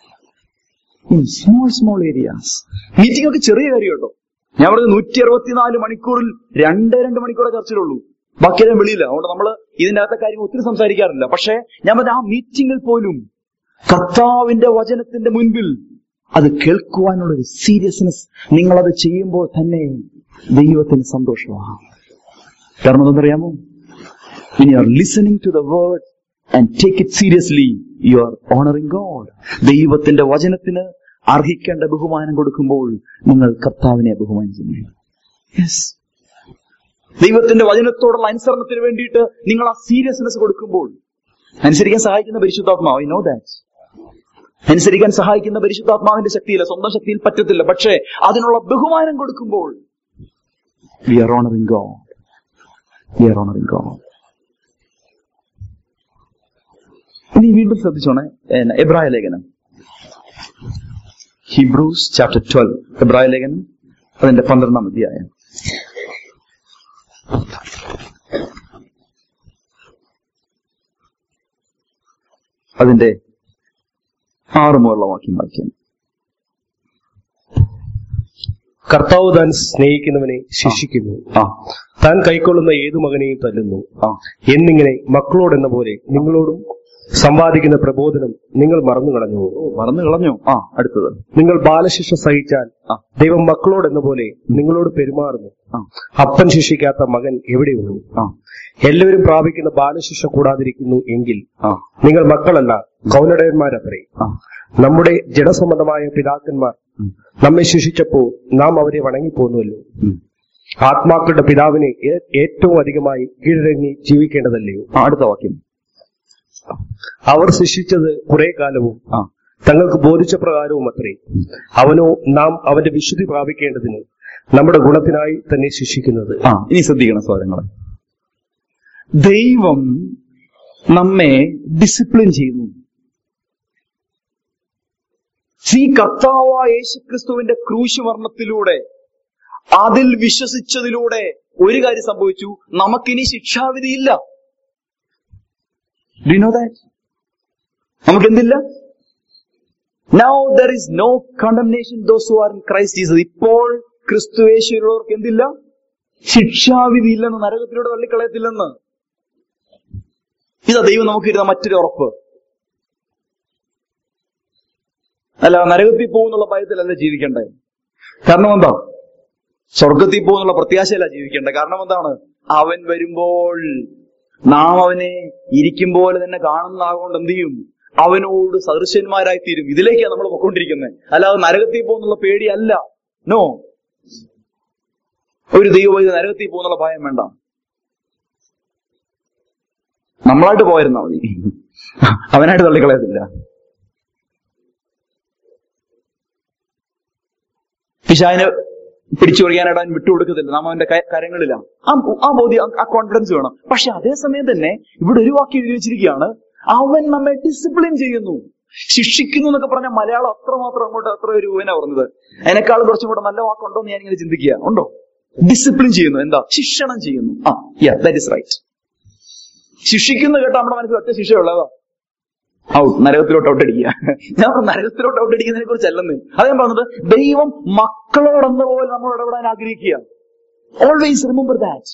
[SPEAKER 1] സ്മോൾ സ്മോൾ ഏരിയാസ് മീറ്റിംഗ് ഒക്കെ ചെറിയ കാര്യം കേട്ടോ ഞാൻ പറഞ്ഞത് നൂറ്റി അറുപത്തിനാല് മണിക്കൂറിൽ രണ്ടേ രണ്ട് മണിക്കൂറേ ചർച്ചയിലുള്ളൂ ബാക്കിയെല്ലാം വെളിയില്ല അതുകൊണ്ട് നമ്മൾ ഇതിന്റെ അകത്തെ കാര്യങ്ങൾ ഒത്തിരി സംസാരിക്കാറില്ല പക്ഷേ ഞാൻ പറഞ്ഞ ആ മീറ്റിംഗിൽ പോലും കർത്താവിന്റെ വചനത്തിന്റെ മുൻപിൽ അത് കേൾക്കുവാനുള്ള ഒരു സീരിയസ്നെസ് നിങ്ങൾ അത് ചെയ്യുമ്പോൾ തന്നെ ദൈവത്തിന് സന്തോഷമാണ് കാരണം എന്തെന്നറിയാമോ when you are listening to the word and take it seriously, you are honoring God. ദൈവത്തിന്റെ വചനത്തിന് അർഹിക്കേണ്ട ബഹുമാനം കൊടുക്കുമ്പോൾ നിങ്ങൾ കർത്താവിനെ ബഹുമാനിക്കുന്നു യെസ് ദൈവത്തിന്റെ വചനത്തോടുള്ള അനുസരണത്തിന് വേണ്ടിയിട്ട് നിങ്ങൾ ആ സീരിയസ്നെസ് കൊടുക്കുമ്പോൾ അനുസരിക്കാൻ സഹായിക്കുന്ന പരിശുദ്ധാത്മാവ് ഐ നോ ദാറ്റ് അനുസരിക്കാൻ സഹായിക്കുന്ന പരിശുദ്ധാത്മാവിന്റെ ശക്തിയില്ല സ്വന്തം ശക്തിയിൽ പറ്റത്തില്ല പക്ഷേ അതിനുള്ള ബഹുമാനം കൊടുക്കുമ്പോൾ we are honouring God we are honouring God ഇനി വീണ്ടും ശ്രദ്ധിച്ചോണേ ഏഹ്, എബ്രായ ലേഖനം ഹിബ്രൂസ് ചാപ്റ്റർ ട്വൽവ് എബ്രായ ലേഖനം അതിന്റെ പന്ത്രണ്ടാം അധ്യായം അതിന്റെ ആറ് മുതലുള്ള വാക്യം വായിക്കാം
[SPEAKER 2] കർത്താവ് താൻ സ്നേഹിക്കുന്നവനെ ശിക്ഷിക്കുന്നു
[SPEAKER 1] ആ
[SPEAKER 2] താൻ കൈക്കൊള്ളുന്ന ഏതു മകനെയും തല്ലുന്നു
[SPEAKER 1] ആ
[SPEAKER 2] എന്നിങ്ങനെ മക്കളോടെന്ന പോലെ നിങ്ങളോടും സമ്പാദിക്കുന്ന പ്രബോധനം നിങ്ങൾ മറന്നു കളഞ്ഞു
[SPEAKER 1] ഓ, മറന്നു കളഞ്ഞു ആ അടുത്തത്
[SPEAKER 2] നിങ്ങൾ ബാലശിക്ഷ സഹിച്ചാൽ
[SPEAKER 1] ആ
[SPEAKER 2] ദൈവം മക്കളോടെന്ന പോലെ നിങ്ങളോട് പെരുമാറുന്നു
[SPEAKER 1] ആ
[SPEAKER 2] അപ്പൻ ശിക്ഷിക്കാത്ത മകൻ എവിടെയുള്ളൂ
[SPEAKER 1] ആ
[SPEAKER 2] എല്ലാവരും പ്രാപിക്കുന്ന ബാലശിക്ഷ കൂടാതിരിക്കുന്നു എങ്കിൽ
[SPEAKER 1] ആ
[SPEAKER 2] നിങ്ങൾ മക്കളല്ല കൗലടയന്മാരത്രേ
[SPEAKER 1] ആ
[SPEAKER 2] നമ്മുടെ ജഡസംബന്ധമായ പിതാക്കന്മാർ
[SPEAKER 1] ഉം,
[SPEAKER 2] നമ്മെ ശിക്ഷിച്ചപ്പോൾ നാം അവരെ വണങ്ങിപ്പോന്നുവല്ലോ
[SPEAKER 1] ഉം.
[SPEAKER 2] ആത്മാക്കളുടെ പിതാവിനെ ഏ- ഏറ്റവും അധികമായി കീഴടങ്ങി ജീവിക്കേണ്ടതല്ലയോ
[SPEAKER 1] ആ അടുത്ത വാക്യം
[SPEAKER 2] അവർ ശിക്ഷിച്ചത് കുറെ കാലവും
[SPEAKER 1] ആ
[SPEAKER 2] തങ്ങൾക്ക് ബോധിച്ച പ്രകാരവും അത്രേ അവനോ നാം അവന്റെ വിശുദ്ധി പ്രാപിക്കേണ്ടതിന് നമ്മുടെ ഗുണത്തിനായി തന്നെ ശിക്ഷിക്കുന്നത്
[SPEAKER 1] ആ ഇനി ശ്രദ്ധിക്കണം സ്വരങ്ങളെ ദൈവം നമ്മെ ഡിസിപ്ലിൻ ചെയ്യുന്നു ഈ കർത്താവായ യേശുക്രിസ്തുവിന്റെ ക്രൂശ് മരണത്തിലൂടെ അതിൽ വിശ്വസിച്ചതിലൂടെ ഒരു കാര്യം സംഭവിച്ചു നമുക്കിനി ശിക്ഷാവിധിയില്ല ഡു നോ ദാറ്റ് നമുക്ക് എന്തില്ല now there is no condemnation those who are in Christ Jesus ഇപ്പോൾ ക്രിസ്തുവേശുള്ളവർക്ക് എന്തില്ല ശിക്ഷാവിധി ഇല്ലെന്ന് നരകത്തിലൂടെ തള്ളിക്കളയത്തില്ലെന്ന് ഇതാ ദൈവം നമുക്ക് ഇരുന്ന മറ്റൊരു ഉറപ്പ് അല്ല നരകത്തിൽ പോകുന്നുള്ള ഭയത്തിലല്ല ജീവിക്കണ്ടേ കാരണം എന്താ സ്വർഗത്തിൽ പോകുന്നുള്ള പ്രത്യാശയല്ല ജീവിക്കണ്ടേ കാരണം എന്താണ് അവൻ വരുമ്പോൾ നാം അവനെ ഇരിക്കും പോലെ തന്നെ കാണുന്നതാകൊണ്ട് എന്ത് ചെയ്യും അവനോട് സദൃശ്യന്മാരായി തീരും ഇതിലേക്കാണ് നമ്മൾ പൊക്കൊണ്ടിരിക്കുന്നത് അല്ലാതെ നരകത്തിൽ പോകുന്നുള്ള പേടിയല്ല നോ ഒരു ദൈവം നരകത്തിൽ പോകുന്നുള്ള ഭയം വേണ്ട നമ്മളായിട്ട് പോയിരുന്നാ മതി അവനായിട്ട് തള്ളിക്കളയത്തില്ല പിശാവിന് പിടിച്ചു കൊടുക്കാനായിട്ട് അവൻ വിട്ടുകൊടുക്കത്തില്ല നാം അവന്റെ ക- കരങ്ങളിലാണ് ആ ആ ബോധ്യം ആ കോൺഫിഡൻസ് വേണം പക്ഷെ അതേസമയം തന്നെ ഇവിടെ ഒരു വാക്യം എഴുതി വെച്ചിരിക്കുകയാണ് അവൻ നമ്മെ ഡിസിപ്ലിൻ ചെയ്യുന്നു ശിക്ഷിക്കുന്നു എന്നൊക്കെ പറഞ്ഞ മലയാളം അത്രമാത്രം അങ്ങോട്ട് അത്ര ഒരു രൂപന പറഞ്ഞത് അതിനേക്കാൾ കുറച്ചും കൂടെ നല്ല വാക്കുണ്ടോ എന്ന് ഞാനിങ്ങനെ ചിന്തിക്കുക ഉണ്ടോ ഡിസിപ്ലിൻ ചെയ്യുന്നു എന്താ ശിക്ഷണം ചെയ്യുന്നു ആ യാ ദാറ്റ് ഇസ് റൈറ്റ് ശിക്ഷിക്കുന്ന കേട്ടോ നമ്മുടെ മനസ്സിൽ ഒറ്റ ശിക്ഷയുള്ളതാ ഔട്ട് നരകത്തിലോട്ട് ഔട്ടടിക്കുക ഞാൻ പറഞ്ഞു, നരകത്തിലോട്ട് ഔട്ടടിക്കുന്നതിനെ കുറിച്ച് അല്ലെന്ന് അത് ഞാൻ പറഞ്ഞത് ദൈവം മക്കളോടെന്ന പോലെ നമ്മൾ ഇടപെടാൻ ആഗ്രഹിക്കുക ഓൾവേസ് റിമെമ്പർ ദാറ്റ്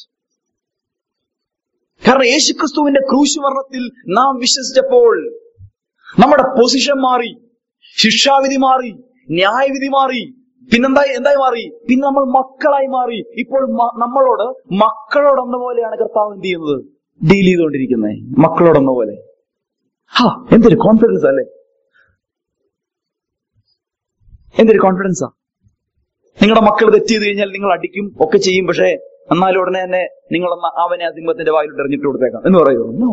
[SPEAKER 1] കാരണം യേശുക്രിസ്തുവിന്റെ ക്രൂശ് മരണത്തിൽ നാം വിശ്വസിച്ചപ്പോൾ നമ്മുടെ പൊസിഷൻ മാറി ശിക്ഷാവിധി മാറി ന്യായവിധി മാറി പിന്നെന്തായി എന്തായി മാറി പിന്നെ നമ്മൾ മക്കളായി മാറി ഇപ്പോൾ മ- നമ്മളോട് മക്കളോടെന്ന പോലെയാണ് കർത്താവ് എന്ത് ചെയ്യുന്നത് ഡീൽ ചെയ്തുകൊണ്ടിരിക്കുന്നത് മക്കളോടെന്ന പോലെ ഹാ എന്തൊരു കോൺഫിഡൻസ് അല്ലേ എന്തൊരു കോൺഫിഡൻസാ നിങ്ങളുടെ മക്കൾ തെറ്റ് ചെയ്ത് കഴിഞ്ഞാൽ നിങ്ങൾ അടിക്കും ഒക്കെ ചെയ്യും പക്ഷേ എന്നാലും ഉടനെ തന്നെ നിങ്ങൾ എന്നാ അവനെ ആ സിംഹത്തിന്റെ വായിൽ എറിഞ്ഞിട്ട് കൊടുത്തേക്കാം എന്ന് പറയുമോ നോ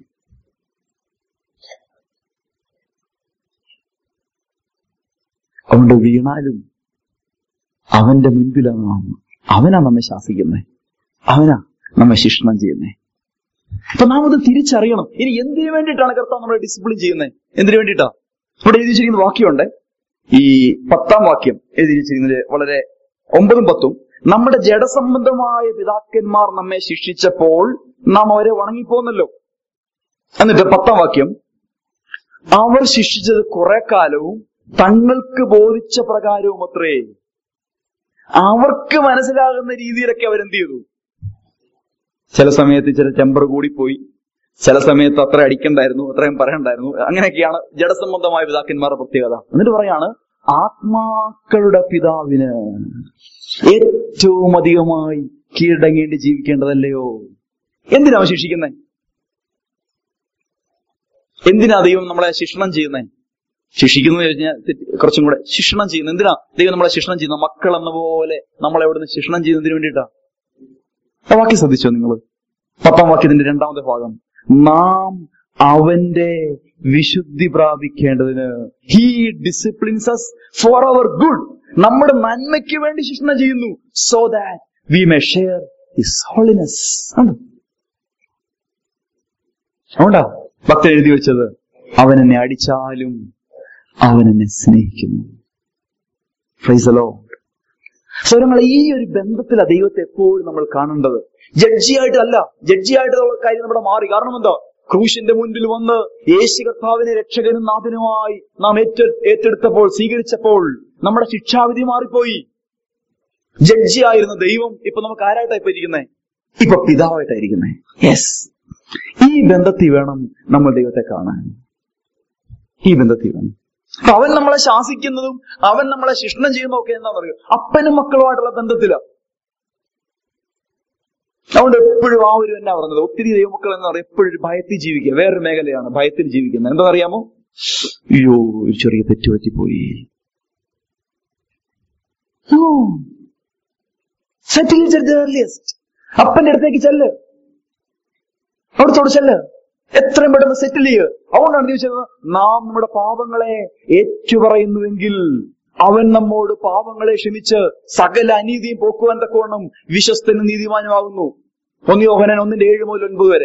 [SPEAKER 1] അതുകൊണ്ട് വീണാലും അവന്റെ മുൻപിലാണ് നാം അവനാ നമ്മെ ശാസിക്കുന്നത് അവനാ നമ്മെ ശിക്ഷണം ചെയ്യുന്നത് അപ്പൊ നാം അത് തിരിച്ചറിയണം ഇനി എന്തിനു വേണ്ടിയിട്ടാണ് കർത്താവ് നമ്മളെ ഡിസിപ്ലിൻ ചെയ്യുന്നത് എന്തിനു വേണ്ടിയിട്ടാ ഇവിടെ എഴുതി വെച്ചിരിക്കുന്ന വാക്യമുണ്ട് ഈ പത്താം വാക്യം എഴുതി വെച്ചിരിക്കുന്നത് വളരെ ഒമ്പതും പത്തും നമ്മുടെ ജഡസംബന്ധമായ പിതാക്കന്മാർ നമ്മെ ശിക്ഷിച്ചപ്പോൾ നാം അവരെ വണങ്ങിപ്പോന്നല്ലോ എന്നിട്ട് പത്താം വാക്യം അവർ ശിക്ഷിച്ചത് കുറെ കാലവും തങ്ങൾക്ക് ബോധിച്ച പ്രകാരവും അത്രേ അവർക്ക് മനസ്സിലാകുന്ന രീതിയിലൊക്കെ അവരെന്ത് ചെയ്തു ചില സമയത്ത് ചില ടെമ്പർ കൂടിപ്പോയി ചില സമയത്ത് അത്ര അടിക്കണ്ടായിരുന്നു അത്രയും പറയണ്ടായിരുന്നു അങ്ങനെയൊക്കെയാണ് ജഡസംബന്ധമായ പിതാക്കന്മാരുടെ പ്രത്യേകത എന്നിട്ട് പറയാണ് ആത്മാക്കളുടെ പിതാവിന് ഏറ്റവും അധികമായി കീഴടങ്ങേണ്ടി ജീവിക്കേണ്ടതല്ലയോ എന്തിനാ അവൻ ശിക്ഷിക്കുന്നത് എന്തിനാ ദൈവം നമ്മളെ ശിക്ഷണം ചെയ്യുന്നത് ശിക്ഷിക്കുന്നു കഴിഞ്ഞാൽ തെറ്റ് കുറച്ചും കൂടെ ശിക്ഷണം ചെയ്യുന്നത് എന്തിനാ ദൈവം നമ്മളെ ശിക്ഷണം ചെയ്യുന്നത് മക്കൾ എന്ന പോലെ നമ്മളെ ഇവിടുന്ന് ശിക്ഷണം ചെയ്യുന്നതിന് വേണ്ടിയിട്ടാ ആ വാക്യം ശ്രദ്ധിച്ചോ നിങ്ങൾ പത്താം വാക്യത്തിന്റെ രണ്ടാമത്തെ ഭാഗം നാം അവന്റെ വിശുദ്ധി പ്രാപിക്കേണ്ടതിന് he disciplines us for our good നമ്മുടെ നന്മയ്ക്ക് വേണ്ടി ശിക്ഷണം ചെയ്യുന്നു so that we may share his holiness ആണ് അതുകൊണ്ടാ ഭക്തൻ എഴുതി വെച്ചത് അവൻ എന്നെ അടിച്ചാലും അവൻ എന്നെ സ്നേഹിക്കുന്നു ഫ്രൈസലോ സ്വരങ്ങൾ ഈ ഒരു ബന്ധത്തിലാ ദൈവത്തെ എപ്പോഴും നമ്മൾ കാണേണ്ടത് ജഡ്ജിയായിട്ടല്ല ജഡ്ജിയായിട്ടുള്ള കാര്യം നമ്മുടെ മാറി കാരണം എന്താ ക്രൂശിന്റെ മുൻപിൽ വന്ന് യേശു കർത്താവിനെ രക്ഷകനും നാഥനുമായി നാം ഏറ്റെ ഏറ്റെടുത്തപ്പോൾ സ്വീകരിച്ചപ്പോൾ നമ്മുടെ ശിക്ഷാവിധി മാറിപ്പോയി ജഡ്ജിയായിരുന്ന ദൈവം ഇപ്പൊ നമുക്ക് ആരായിട്ടാ ഇപ്പൊ ഇരിക്കുന്നേ ഇപ്പൊ പിതാവായിട്ടായിരിക്കുന്നേ യെസ് ഈ ബന്ധത്തിൽ വേണം നമ്മൾ ദൈവത്തെ കാണാൻ ഈ ബന്ധത്തിൽ വേണം അപ്പൊ അവൻ നമ്മളെ ശാസിക്കുന്നതും അവൻ നമ്മളെ ശിക്ഷണം ചെയ്യുന്നതും ഒക്കെ എന്താ പറയുക അപ്പനും മക്കളുമായിട്ടുള്ള ബന്ധത്തിലാ അതുകൊണ്ട് എപ്പോഴും ആ ഒരു എന്നാ പറഞ്ഞത് ഒത്തിരി ദൈവമക്കൾ എന്ന് പറയും എപ്പോഴും ഒരു ഭയത്തിൽ ജീവിക്കുക വേറൊരു മേഖലയാണ് ഭയത്തിൽ ജീവിക്കുന്നത് എന്താ അറിയാമോ അയ്യോ ഒരു ചെറിയ തെറ്റ് പറ്റിപ്പോയി ഏർലിയസ്റ്റ് അപ്പന്റെ അടുത്തേക്ക് ചെല്ല് അവിടത്തോട് ചെല്ല് എത്രയും പെട്ടെന്ന് സെറ്റിൽ ചെയ്യുക അതുകൊണ്ടാണ് ചോദിച്ചത് നാം നമ്മുടെ പാപങ്ങളെ ഏറ്റുപറയുന്നുവെങ്കിൽ അവൻ നമ്മോട് പാപങ്ങളെ ക്ഷമിച്ച് സകല അനീതിയും പോക്കുവാൻ തക്കവണ്ണം വിശ്വസ്തനും നീതിമാനുമാകുന്നു ഒന്ന് യോഹനൻ ഒന്നിന്റെ ഏഴ് മുതൽ ഒൻപത് വരെ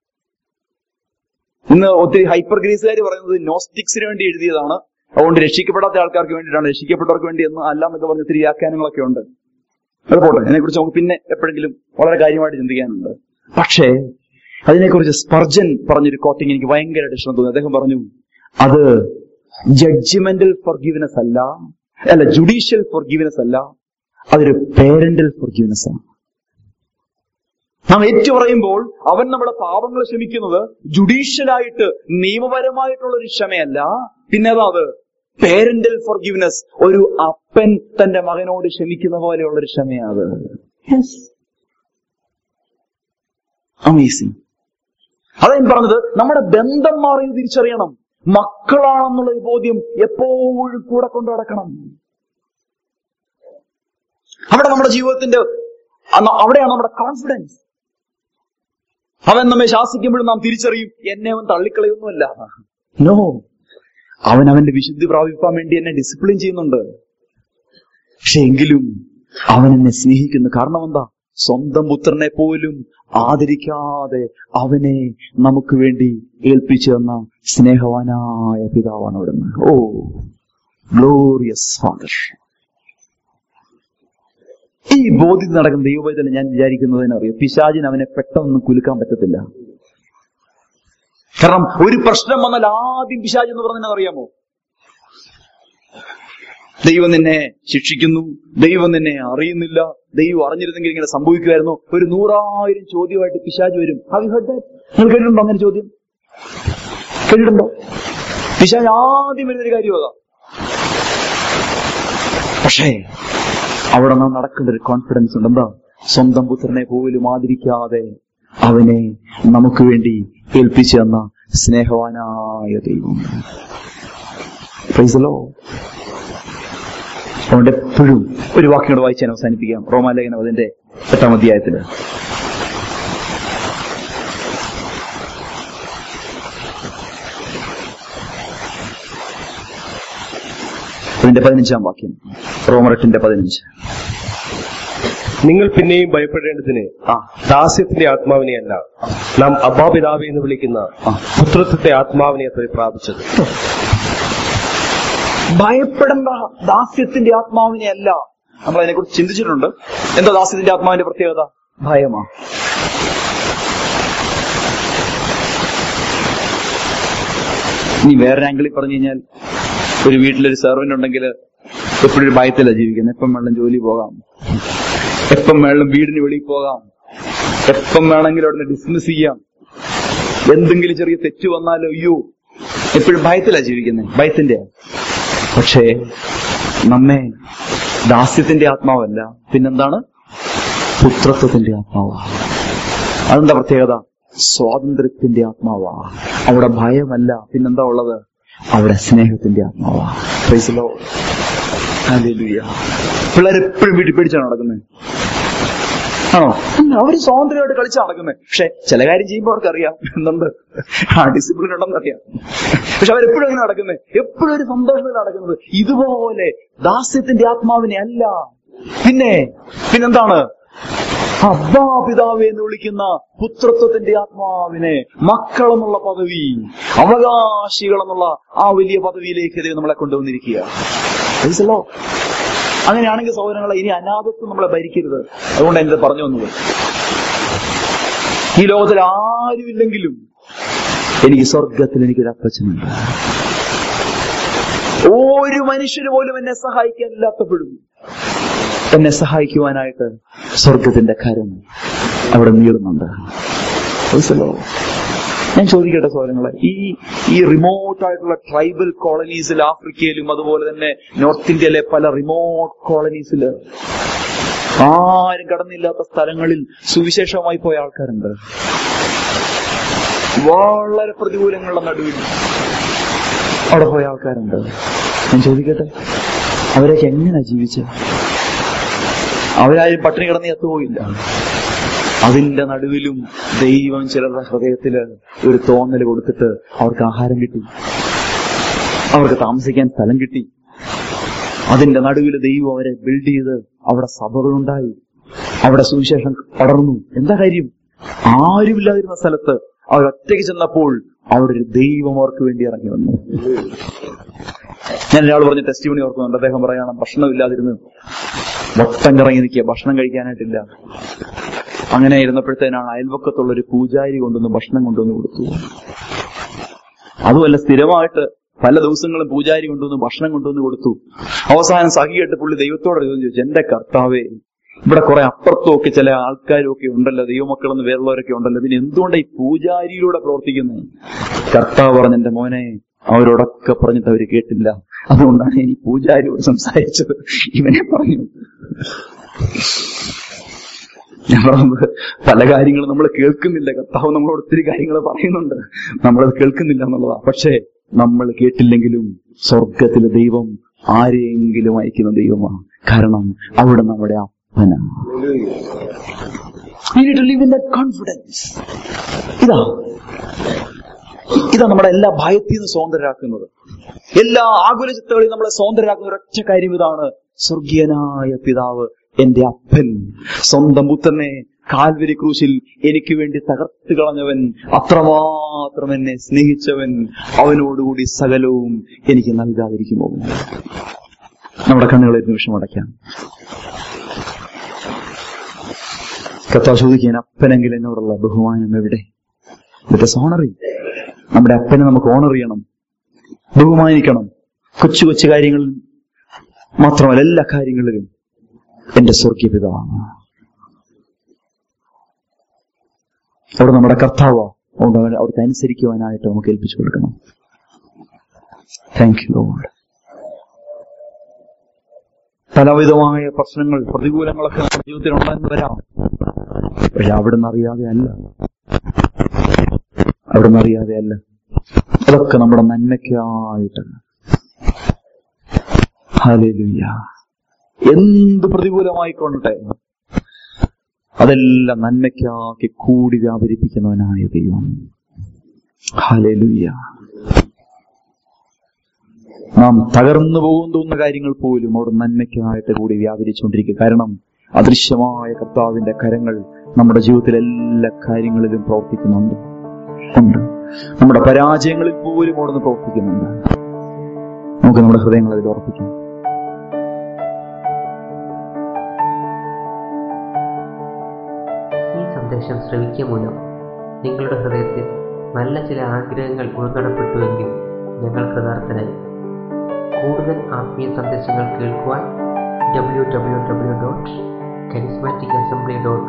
[SPEAKER 1] ഇന്ന് ഒത്തിരി ഹൈപ്പർ ഗ്രീസുകാർ പറയുന്നത് നോസ്റ്റിക്സിന് വേണ്ടി എഴുതിയതാണ് അതുകൊണ്ട് രക്ഷിക്കപ്പെടാത്ത ആൾക്കാർക്ക് വേണ്ടിയിട്ടാണ് രക്ഷിക്കപ്പെട്ടവർക്ക് വേണ്ടി എന്ന് അല്ല എന്നൊക്കെ പറഞ്ഞ ഒത്തിരി വ്യാഖ്യാനങ്ങളൊക്കെ ഉണ്ട് അത് പോട്ടെ അതിനെക്കുറിച്ച് നമുക്ക് പിന്നെ എപ്പോഴെങ്കിലും വളരെ കാര്യമായിട്ട് ചിന്തിക്കാനുണ്ട് പക്ഷേ അതിനെക്കുറിച്ച് സ്പർജൻ പറഞ്ഞൊരു കോട്ടിങ് എനിക്ക് ഭയങ്കരമായിട്ട് ഇഷ്ടം തോന്നി അദ്ദേഹം പറഞ്ഞു അത് ജഡ്ജിമെന്റൽ ഫോർഗീവ്നെസ് അല്ല അല്ല ജുഡീഷ്യൽ ഫോർഗീവ്നെസ് അല്ല അതൊരു പേരന്റൽ ഫോർഗീവ്നെസ് ആണ് നാം ഏറ്റു പറയുമ്പോൾ അവൻ നമ്മുടെ പാപങ്ങൾ ക്ഷമിക്കുന്നത് ജുഡീഷ്യലായിട്ട് നിയമപരമായിട്ടുള്ള ഒരു ക്ഷമയല്ല പിന്നെ അതാ അത് പേരന്റൽ ഫോർഗീവ്നെസ് ഒരു അപ്പൻ തന്റെ മകനോട് ക്ഷമിക്കുന്ന പോലെയുള്ള ഒരു ക്ഷമയാണ് അത് അമേസിങ് അതാ ഞാൻ പറഞ്ഞത് നമ്മുടെ ബന്ധം മാറി തിരിച്ചറിയണം മക്കളാണെന്നുള്ള ഒരു ബോധ്യം എപ്പോഴും കൂടെ കൊണ്ടു നടക്കണം അവിടെ നമ്മുടെ ജീവിതത്തിന്റെ അന്ന് അവിടെയാണ് നമ്മുടെ കോൺഫിഡൻസ് അവൻ നമ്മെ ശാസിക്കുമ്പോഴും നാം തിരിച്ചറിയും എന്നെ അവൻ തള്ളിക്കളയൊന്നുമല്ല നോ അവൻ അവന്റെ വിശുദ്ധി പ്രാപിപ്പാൻ വേണ്ടി എന്നെ ഡിസിപ്ലിൻ ചെയ്യുന്നുണ്ട് പക്ഷെ എങ്കിലും അവൻ എന്നെ സ്നേഹിക്കുന്നു കാരണം എന്താ സ്വന്തം പുത്രനെ പോലും ആദരിക്കാതെ അവനെ നമുക്ക് വേണ്ടി ഏൽപ്പിച്ചു തന്ന സ്നേഹവാനായ പിതാവാണ് അവിടുന്ന് ഓ ഗ്ലോറിയസ് ഫാദർ ഈ ബോധ്യത്തിൽ നടക്കുന്ന ദൈവവേദന ഞാൻ വിചാരിക്കുന്നതിനറിയാം പിശാചിന് അവനെ പെട്ടെന്ന് കുലുക്കാൻ പറ്റത്തില്ല കാരണം ഒരു പ്രശ്നം വന്നാൽ ആദ്യം പിശാജ് എന്ന് പറഞ്ഞാൽ അറിയാമോ ദൈവം നിന്നെ ശിക്ഷിക്കുന്നു ദൈവം നിന്നെ അറിയുന്നില്ല ദൈവം അറിഞ്ഞിരുന്നെങ്കിൽ ഇങ്ങനെ സംഭവിക്കുമായിരുന്നു ഒരു നൂറായിരം ചോദ്യമായിട്ട് പിശാജ് വരും ഹാവ് യു ഹെഡ് ദാറ്റ് നിങ്ങൾ കേട്ടിട്ടുണ്ടോ അങ്ങനെ ചോദ്യം കേട്ടിട്ടുണ്ടോ പിശാജ് ആദ്യം വരുന്നൊരു കാര്യം അതാ പക്ഷേ അവിടെ നാം നടക്കേണ്ട ഒരു കോൺഫിഡൻസ് ഉണ്ട് എന്താ സ്വന്തം പുത്രനെ പോലും ആദരിക്കാതെ അവനെ നമുക്ക് വേണ്ടി ഏൽപ്പിച്ചു തന്ന സ്നേഹവാനായ ദൈവം Praise the Lord. അതുകൊണ്ട് എപ്പോഴും ഒരു വാക്യം കൂടെ വായിച്ച് ഞാൻ അവസാനിപ്പിക്കാം റോമാലേഖനം അതിന്റെ എട്ടാം അധ്യായത്തില് അതിന്റെ പതിനഞ്ചാം വാക്യം റോമറെട്ടിന്റെ പതിനഞ്ച്
[SPEAKER 2] നിങ്ങൾ പിന്നെയും ഭയപ്പെടേണ്ടതിന്
[SPEAKER 1] ആ
[SPEAKER 2] ദാസ്യത്തിന്റെ ആത്മാവിനെയല്ല നാം അബാപിതാവി എന്ന് വിളിക്കുന്ന
[SPEAKER 1] ആ.
[SPEAKER 2] പുത്രത്വത്തെ ആത്മാവിനെ അത്ര പ്രാപിച്ചത്
[SPEAKER 1] ഭയപ്പെടേണ്ട ദാസ്യത്തിന്റെ ആത്മാവിനെ അല്ല നമ്മൾ അതിനെക്കുറിച്ച് ചിന്തിച്ചിട്ടുണ്ട് എന്താ ദാസ്യത്തിന്റെ ആത്മാവിന്റെ പ്രത്യേകത ഭയമാ ഇനി വേറൊരു ആംഗിളിൽ പറഞ്ഞു കഴിഞ്ഞാൽ ഒരു വീട്ടിലൊരു സെർവന്റ് ഉണ്ടെങ്കിൽ എപ്പോഴും ഒരു ഭയത്തിലാണ് ജീവിക്കുന്നത് എപ്പം വേണം ജോലി പോകാം എപ്പം വേണം വീടിന് വെളിയിൽ പോകാം എപ്പം വേണമെങ്കിലും അവിടെ ഡിസ്മിസ് ചെയ്യാം എന്തെങ്കിലും ചെറിയ തെറ്റ് വന്നാലോ അയ്യോ എപ്പോഴും ഭയത്തിലാണ് ജീവിക്കുന്നത് ഭയത്തിന്റെ പക്ഷേ നമ്മെ ദാസ്യത്തിന്റെ ആത്മാവല്ല പിന്നെന്താണ് പുത്രത്വത്തിന്റെ ആത്മാവാ അതെന്താ പ്രത്യേകത സ്വാതന്ത്ര്യത്തിന്റെ ആത്മാവാ അവിടെ ഭയമല്ല പിന്നെന്താ ഉള്ളത് അവിടെ സ്നേഹത്തിന്റെ ആത്മാവാ Praise the Lord. Hallelujah. പിള്ളേരെപ്പോഴും വീട്ടിൽ പേടിച്ചാണ് നടക്കുന്നത് ആണോ അല്ല അവര് സ്വാതന്ത്ര്യമായിട്ട് കളിച്ചാണ് നടക്കുന്നത് പക്ഷെ ചില കാര്യം ചെയ്യുമ്പോൾ അവർക്കറിയാം എന്തുണ്ട് ആ ഡിസിപ്ലിൻ ഉണ്ടെന്ന് അറിയാം പക്ഷെ അവരെപ്പോഴും അങ്ങനെ നടക്കുന്നത് എപ്പോഴും ഒരു സന്തോഷത്തിൽ നടക്കുന്നത് ഇതുപോലെ ദാസ്യത്തിന്റെ ആത്മാവിനെ അല്ല പിന്നെ പിന്നെന്താണ് അബ്ബാ പിതാവെ എന്ന് വിളിക്കുന്ന പുത്രത്വത്തിന്റെ ആത്മാവിനെ മക്കളെന്നുള്ള പദവി അവകാശികളെന്നുള്ള ആ വലിയ പദവിയിലേക്ക് ദൈവം നമ്മളെ കൊണ്ടുവന്നിരിക്കുക Praise the Lord. അങ്ങനെയാണെങ്കിൽ സഹോദരങ്ങളെ ഇനി അനാഥത്വം നമ്മളെ ഭരിക്കരുത് അതുകൊണ്ട് എന്റെ പറഞ്ഞു വന്നത് ഈ ലോകത്തിൽ ആരുമില്ലെങ്കിലും എനിക്ക് സ്വർഗത്തിൽ എനിക്കൊരു അപ്പച്ചനുണ്ട് ഒരു മനുഷ്യന് പോലും എന്നെ സഹായിക്കാനില്ലാത്തപ്പോഴും എന്നെ സഹായിക്കുവാനായിട്ട് സ്വർഗത്തിന്റെ കരം അവിടെ നീളുന്നുണ്ട് Praise the Lord. ഞാൻ ചോദിക്കട്ടെ സോദരങ്ങളെ ഈ ഈ റിമോട്ട് ആയിട്ടുള്ള ട്രൈബൽ കോളനീസിൽ ആഫ്രിക്കയിലും അതുപോലെ തന്നെ നോർത്ത് ഇന്ത്യയിലെ പല റിമോട്ട് കോളനീസിൽ ആരും കടന്നില്ലാത്ത സ്ഥലങ്ങളിൽ സുവിശേഷമായി പോയ ആൾക്കാരുണ്ട് വളരെ പ്രതികൂലങ്ങളുടെ നടുവിൽ അവിടെ പോയ ആൾക്കാരുണ്ട് ഞാൻ ചോദിക്കട്ടെ അവരൊക്കെ എങ്ങനെ ജീവിച്ചത് അവരാരും പട്ടിണി കിടന്ന് എത്തുപോയില്ല അതിന്റെ നടുവിലും ദൈവം ചിലരുടെ ഹൃദയത്തില് ഒരു തോന്നൽ കൊടുത്തിട്ട് അവർക്ക് ആഹാരം കിട്ടി അവർക്ക് താമസിക്കാൻ സ്ഥലം കിട്ടി അതിന്റെ നടുവിൽ ദൈവം അവരെ ബിൽഡ് ചെയ്ത് അവിടെ സഭകളുണ്ടായി അവിടെ സുവിശേഷം പടർന്നു എന്താ കാര്യം ആരുമില്ലാതിരുന്ന സ്ഥലത്ത് അവർ ഒറ്റയ്ക്ക് ചെന്നപ്പോൾ അവിടെ ഒരു ദൈവം അവർക്ക് വേണ്ടി ഇറങ്ങി വന്നു ഞാൻ ഒരാൾ പറഞ്ഞ ടെസ്റ്റ് മണി ഓർക്കുന്നുണ്ട് അദ്ദേഹം പറയണം ഭക്ഷണമില്ലാതിരുന്ന് വട്ടം കറങ്ങി നിൽക്കുക ഭക്ഷണം കഴിക്കാനായിട്ടില്ല അങ്ങനെ ഇരുന്നപ്പോഴത്തേനാണ് അയൽവക്കത്തുള്ള ഒരു പൂജാരി കൊണ്ടുവന്ന് ഭക്ഷണം കൊണ്ടുവന്ന് കൊടുത്തു അതുമല്ല സ്ഥിരമായിട്ട് പല ദിവസങ്ങളും പൂജാരി കൊണ്ടുവന്ന് ഭക്ഷണം കൊണ്ടുവന്ന് കൊടുത്തു അവസാനം സഹിയായിട്ട് പുള്ളി ദൈവത്തോട് ചോദിച്ചു ചോദിച്ചു എന്റെ കർത്താവേ ഇവിടെ കുറെ അപ്പുറത്തും ഒക്കെ ചില ആൾക്കാരും ഒക്കെ ഉണ്ടല്ലോ ദൈവമക്കളെന്ന് വേറുള്ളവരൊക്കെ ഉണ്ടല്ലോ പിന്നെ എന്തുകൊണ്ടാണ് ഈ പൂജാരിയിലൂടെ പ്രവർത്തിക്കുന്നത് കർത്താവ് പറഞ്ഞ എന്റെ മോനെ അവരോടൊക്കെ പറഞ്ഞിട്ട് അവര് കേട്ടില്ല അതുകൊണ്ടാണ് ഇനി പൂജാരിയോട് സംസാരിച്ചത് ഇവനെ പറഞ്ഞു ഞാൻ പറഞ്ഞത് പല കാര്യങ്ങളും നമ്മൾ കേൾക്കുന്നില്ല കർത്താവ് നമ്മളോട് ഒത്തിരി കാര്യങ്ങൾ പറയുന്നുണ്ട് നമ്മളത് കേൾക്കുന്നില്ല എന്നുള്ളതാ പക്ഷേ നമ്മൾ കേട്ടില്ലെങ്കിലും സ്വർഗത്തിലെ ദൈവം ആരെയെങ്കിലും അയക്കുന്ന ദൈവമാണ് കാരണം അവിടെ നമ്മുടെ അപ്പനാണ് We need to live in that confidence. ഇതാ ഇതാ നമ്മുടെ എല്ലാ ഭയത്തിൽ നിന്ന് സ്വതന്ത്രരാക്കുന്നത് എല്ലാ ആകുല ചിത്തകളിൽ നമ്മളെ സ്വതന്ത്രരാക്കുന്ന ഒരൊറ്റ കാര്യം ഇതാണ് സ്വർഗീയനായ പിതാവ് എന്റെ അപ്പൻ സ്വന്തം പുത്രനെ കാൽവരി ക്രൂശിൽ എനിക്ക് വേണ്ടി തകർത്ത് കളഞ്ഞവൻ അത്രമാത്രം എന്നെ സ്നേഹിച്ചവൻ അവനോടുകൂടി സകലവും എനിക്ക് നൽകാതിരിക്കുമോ നമ്മുടെ കണ്ണുകളെ ഒരു നിമിഷം അടയ്ക്കാം കത്താ ചോദിക്കാൻ അപ്പനെങ്കിൽ എന്നോടുള്ള ബഹുമാനം എവിടെ ഇറ്റ് ഓണറി നമ്മുടെ അപ്പനെ നമുക്ക് ഓണർ ചെയ്യണം ബഹുമാനിക്കണം കൊച്ചു കൊച്ചു കാര്യങ്ങളിൽ മാത്രമല്ല എല്ലാ കാര്യങ്ങളിലും എന്റെ സ്വർഗീയ പിതാവാണ് അവിടെ നമ്മുടെ കർത്താവോ അതുകൊണ്ട് അവൻ അവിടുത്തെ അനുസരിക്കുവാനായിട്ട് നമുക്ക് ഏൽപ്പിച്ചു കൊടുക്കണം താങ്ക് യു ലോഡ് പലവിധമായ പ്രശ്നങ്ങൾ പ്രതികൂലങ്ങളൊക്കെ നമ്മുടെ ജീവിതത്തിൽ ഉണ്ടെന്ന് വരാം പക്ഷെ അവിടുന്ന് അറിയാതെ അല്ല അവിടുന്ന് അറിയാതെ അല്ല അതൊക്കെ നമ്മുടെ നന്മയ്ക്കായിട്ടാണ് ഹല്ലേലൂയ എന്ത് പ്രതികൂലമായിക്കൊണ്ടേ അതെല്ലാം നന്മയ്ക്കാക്കി കൂടി വ്യാപരിപ്പിക്കുന്നവനായ ദൈവം ഹല്ലേലൂയ നാം തകർന്നു പോകും തോന്നുന്ന കാര്യങ്ങൾ പോലും അവിടെ നന്മയ്ക്കായിട്ട് കൂടി വ്യാപരിച്ചുകൊണ്ടിരിക്കുക കാരണം അദൃശ്യമായ കർത്താവിന്റെ കരങ്ങൾ നമ്മുടെ ജീവിതത്തിലെ എല്ലാ കാര്യങ്ങളിലും പ്രവർത്തിക്കുന്നുണ്ട് ഉണ്ട് നമ്മുടെ പരാജയങ്ങളിൽ പോലും അവിടുന്ന് പ്രവർത്തിക്കുന്നുണ്ട് നമുക്ക് നമ്മുടെ ഹൃദയങ്ങൾ അതിൽ ഉറപ്പിക്കാം
[SPEAKER 3] ഈ സന്ദേശം ശ്രവിക്കുക മൂലം നിങ്ങളുടെ ഹൃദയത്തിൽ നല്ല ചില ആഗ്രഹങ്ങൾ ഉൾക്കടപ്പെട്ടുവെങ്കിൽ ഞങ്ങൾ കൃതാർത്ഥരായി കൂടുതൽ ആത്മീയ സന്ദേശങ്ങൾ കേൾക്കുവാൻ W W W dot charismatic assembly dot